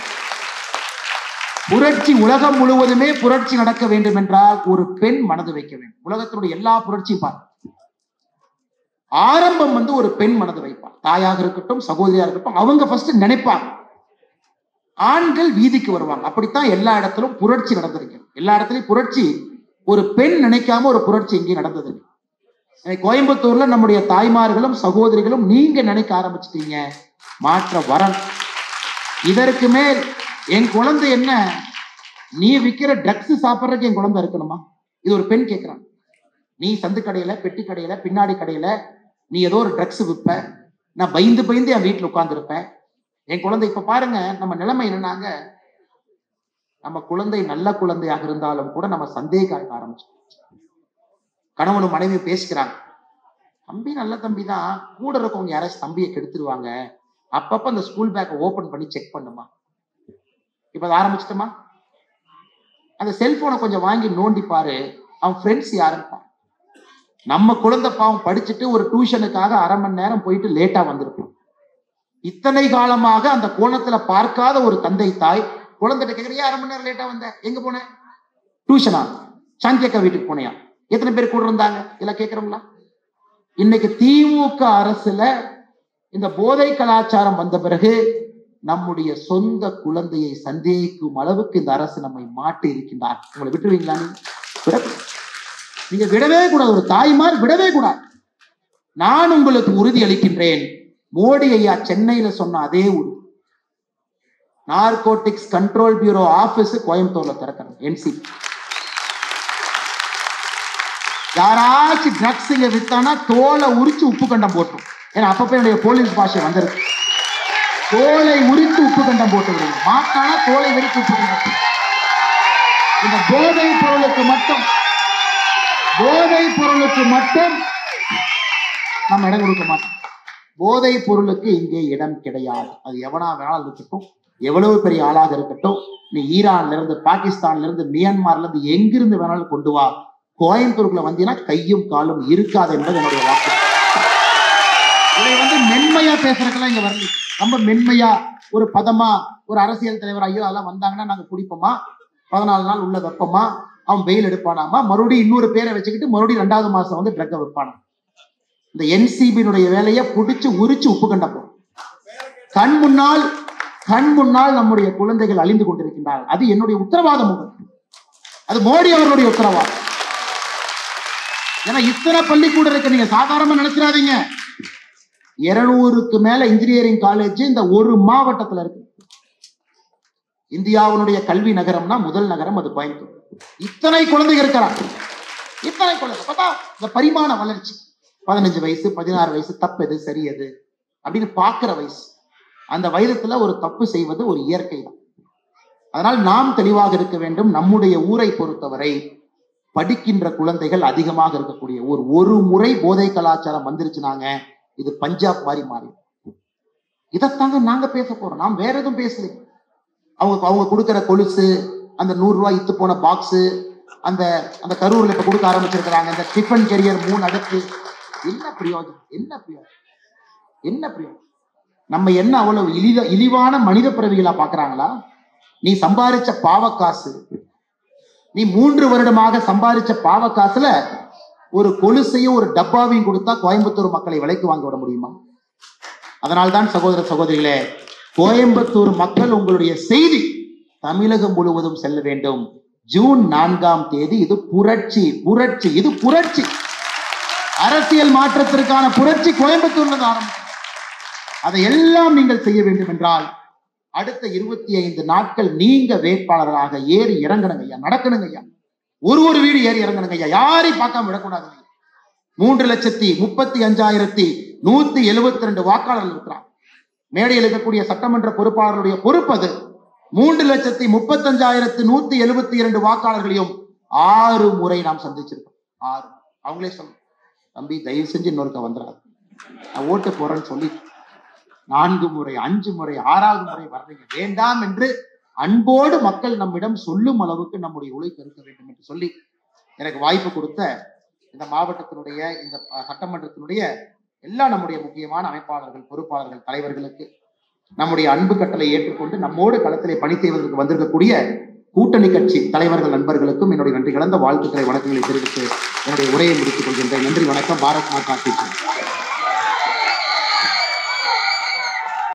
புரட்சி உலகம் முழுவதுமே புரட்சி நடக்க வேண்டும் என்றால் ஒரு பெண் மனது வைக்க வேண்டும் உலகத்தினுடைய எல்லா புரட்சியும் பாரு ஆரம்பம் வந்து ஒரு பெண் மனது வைப்பார் தாயாக இருக்கட்டும் சகோதரியா இருக்கட்டும் அவங்க ஃபர்ஸ்ட் நினைப்பாங்க ஆண்கள் வீதிக்கு வருவாங்க அப்படித்தான் எல்லா இடத்திலும் புரட்சி நடந்திருக்கு எல்லா இடத்துலயும் புரட்சி ஒரு பெண் நினைக்காம ஒரு புரட்சி இங்கே நடந்தது இன்னைக்கு கோயம்புத்தூர்ல நம்முடைய தாய்மார்களும் சகோதரிகளும் நீங்க நினைக்க ஆரம்பிச்சிட்டீங்க மாற்ற வரம் இதற்கு மேல் என் குழந்தை என்ன நீ விக்கிற ட்ரக்ஸ் சாப்பிட்றதுக்கு என் குழந்தை இருக்கணுமா இது ஒரு பெண் கேட்கிறான் நீ சந்து கடையில பெட்டி கடையில பின்னாடி கடையில நீ ஏதோ ஒரு ட்ரக்ஸ் விற்ப நான் பயந்து பயந்து என் வீட்டுல உட்கார்ந்துருப்பேன் என் குழந்தை இப்ப பாருங்க நம்ம நிலைமை என்னன்னாங்க நம்ம குழந்தை நல்ல குழந்தையாக இருந்தாலும் கூட நம்ம சந்தேகம் ஆரம்பிச்சோம் கணவனும் மனைவி பேசிக்கிறாங்க தம்பி நல்ல தம்பி தான் கூட இருக்கவங்க யாராச்சும் தம்பியை கெடுத்துருவாங்க அப்பப்ப அந்த ஸ்கூல் பேக்கை ஓபன் பண்ணி செக் பண்ணுமா இப்ப அதை ஆரம்பிச்சிட்டோமா அந்த செல்போனை கொஞ்சம் வாங்கி நோண்டி பாரு அவன் ஃப்ரெண்ட்ஸ் யாருன்னு பாரு நம்ம குழந்தை பாவம் படிச்சுட்டு ஒரு டியூஷனுக்காக அரை மணி நேரம் போயிட்டு லேட்டா வந்திருக்கும் இத்தனை காலமாக அந்த கோணத்துல பார்க்காத ஒரு தந்தை தாய் குழந்தைகிட்ட கேட்கறியா அரை மணி நேரம் லேட்டா வந்த எங்க போன டியூஷனா சாந்தியக்கா வீட்டுக்கு போனியா எத்தனை பேர் கூட இருந்தாங்க இல்ல கேக்குறோங்களா இன்னைக்கு திமுக அரசுல இந்த போதை கலாச்சாரம் வந்த பிறகு நம்முடைய சொந்த குழந்தையை சந்தேகிக்கும் அளவுக்கு இந்த அரசு நம்மை மாட்டி இருக்கின்றார் உங்களை விட்டுருவீங்களா நீங்க? விடக்கூடாது. நீங்க விடவே கூடாது ஒரு தாய்மார் விடவே கூடாது நான் உங்களுக்கு உறுதி அளிக்கின்றேன் மோடி ஐயா சென்னையில சொன்ன அதே உறுதி நார்கோட்டிக்ஸ் கண்ட்ரோல் பியூரோ ஆபீஸ் கோயம்புத்தூர்ல திறக்கிறது என்சி யாராச்சும் ட்ரக்ஸ் இங்க வித்தானா தோலை உரிச்சு உப்பு கண்டம் போட்டுரும் ஏன்னா அப்பப்ப என்னுடைய போலீஸ் பாஷை வந்திருக்கு தோலை உரித்து உப்பு கண்டம் போட்டு விடுங்க மாட்டானா தோலை வெடித்து உப்பு கண்டம் போட்டு. இந்த போதை பொருளுக்கு மட்டும் போதை பொருளுக்கு மட்டும் நம்ம இடம் கொடுக்க மாட்டோம் போதை பொருளுக்கு இங்கே இடம் கிடையாது அது எவனா வேணாலும் இருக்கட்டும் எவ்வளவு பெரிய ஆளாக இருக்கட்டும் நீ ஈரான்ல இருந்து பாகிஸ்தான்ல இருந்து மியான்மர்ல இருந்து எங்கிருந்து வேணாலும் கொண்டு வா கோயம்புத்தூருக்குள்ள வந்தீங்கன்னா கையும் காலும் இருக்காது என்பது என்னுடைய வாக்கு இதை வந்து மென்மையா பேசுறதுக்கெல்லாம் இங்க வரல ரொம்ப மென்மையா ஒரு பதமா ஒரு அரசியல் தலைவர் ஐயோ அதெல்லாம் வந்தாங்கன்னா நாங்க பிடிப்போமா பதினாலு நாள் உள்ள வைப்போமா அவன் பெயில் எடுப்பானாமா மறுபடியும் இன்னொரு பேரை வச்சுக்கிட்டு மறுபடியும் ரெண்டாவது மாசம் வந்து ட்ரக்கை வைப்பானா இந்த என்சிபியினுடைய வேலையை புடிச்சு உரிச்சு உப்பு கண்டப்போம் கண் முன்னால் கண் முன்னால் நம்முடைய குழந்தைகள் அழிந்து கொண்டிருக்கின்றார்கள் அது என்னுடைய உத்தரவாதம் உங்களுக்கு. அது மோடி அவர்களுடைய உத்தரவாதம் ஏன்னா இத்தனை பள்ளிக்கூடம் இருக்கு நீங்க சாதாரணமா நினைச்சிடாதீங்க இருநூறுக்கு மேல இன்ஜினியரிங் காலேஜ் இந்த ஒரு மாவட்டத்துல இருக்கு இந்தியாவினுடைய கல்வி நகரம்னா முதல் நகரம் அது கோயம்புத்தூர் இத்தனை குழந்தைகள் இருக்கிறாங்க இத்தனை குழந்தை பார்த்தா இந்த பரிமாண வளர்ச்சி பதினஞ்சு வயசு பதினாறு வயசு தப்பு எது சரி எது அப்படின்னு பார்க்கிற வயசு அந்த வயதத்துல ஒரு தப்பு செய்வது ஒரு இயற்கை தான் அதனால் நாம் தெளிவாக இருக்க வேண்டும் நம்முடைய ஊரை பொறுத்தவரை படிக்கின்ற குழந்தைகள் அதிகமாக இருக்கக்கூடிய ஊர் ஒரு முறை போதை கலாச்சாரம் வந்துருச்சுனாங்க இது பஞ்சாப் மாதிரி மாறி இதைத்தாங்க நாங்க பேச போறோம் நாம் வேற எதுவும் பேசல அவங்க அவங்க கொடுக்கிற கொலுசு அந்த நூறு ரூபாய் இத்து போன பாக்ஸ் அந்த அந்த கரூர்ல இப்ப கொடுக்க ஆரம்பிச்சிருக்கிறாங்க இந்த டிஃபன் கெரியர் மூணு அடுக்கு என்ன பிரயோஜனம் என்ன பிரயோஜனம் என்ன பிரயோஜனம் நம்ம என்ன அவ்வளவு இழித இழிவான மனித பிறவிகளா பாக்குறாங்களா நீ சம்பாரிச்ச பாவக்காசு நீ மூன்று வருடமாக சம்பாரிச்ச பாவக்காசுல ஒரு கொலுசையும் ஒரு டப்பாவையும் கொடுத்தா கோயம்புத்தூர் மக்களை விலைக்கு வாங்க விட முடியுமா அதனால்தான் சகோதர சகோதரிகளே கோயம்புத்தூர் மக்கள் உங்களுடைய செய்தி தமிழகம் முழுவதும் செல்ல வேண்டும் ஜூன் நான்காம் தேதி இது புரட்சி புரட்சி இது புரட்சி அரசியல் மாற்றத்திற்கான புரட்சி கோயம்புத்தூர்ல தான் ஆரம்பிக்கும் அதை எல்லாம் நீங்கள் செய்ய வேண்டும் என்றால் அடுத்த இருபத்தி ஐந்து நாட்கள் நீங்க வேட்பாளராக ஏறி இறங்கணுங்க ஐயா நடக்கணுங்க ஐயா ஒரு ஒரு வீடு ஏறி இறங்கணுங்க ஐயா யாரையும் பார்க்காம விடக்கூடாது மூன்று லட்சத்தி முப்பத்தி அஞ்சாயிரத்தி நூத்தி எழுபத்தி ரெண்டு வாக்காளர்கள் இருக்கிறாங்க மேடையில் இருக்கக்கூடிய சட்டமன்ற பொறுப்பாளருடைய பொறுப்பு அது மூன்று லட்சத்தி முப்பத்தஞ்சாயிரத்தி நூத்தி எழுபத்தி இரண்டு வாக்காளர்களையும் ஆறு முறை நாம் சந்திச்சிருக்கோம் ஆறு அவங்களே சொல்ல தம்பி தயவு செஞ்சு இன்னொருக்க வந்துடாது நான் ஓட்டு போறேன்னு சொல்லி நான்கு முறை அஞ்சு முறை ஆறாவது முறை வர்றீங்க வேண்டாம் என்று அன்போடு மக்கள் நம்மிடம் சொல்லும் அளவுக்கு நம்முடைய உழைப்பு இருக்க வேண்டும் என்று சொல்லி எனக்கு வாய்ப்பு கொடுத்த இந்த மாவட்டத்தினுடைய இந்த அஹ், சட்டமன்றத்தினுடைய எல்லா நம்முடைய முக்கியமான அமைப்பாளர்கள் பொறுப்பாளர்கள் தலைவர்களுக்கு நம்முடைய அன்பு கட்டளை ஏற்றுக்கொண்டு நம்மோடு களத்திலே பணி செய்வதற்கு வந்திருக்கக்கூடிய கூட்டணி கட்சி தலைவர்கள் நண்பர்களுக்கும் என்னுடைய நன்றி கலந்த வாழ்த்துக்களை வணக்கங்களை தெரிவித்து என்னுடைய உரையை முடித்துக் கொள்கின்றேன் நன்றி வணக்கம் பாரத் மாதா கி ஜெய்.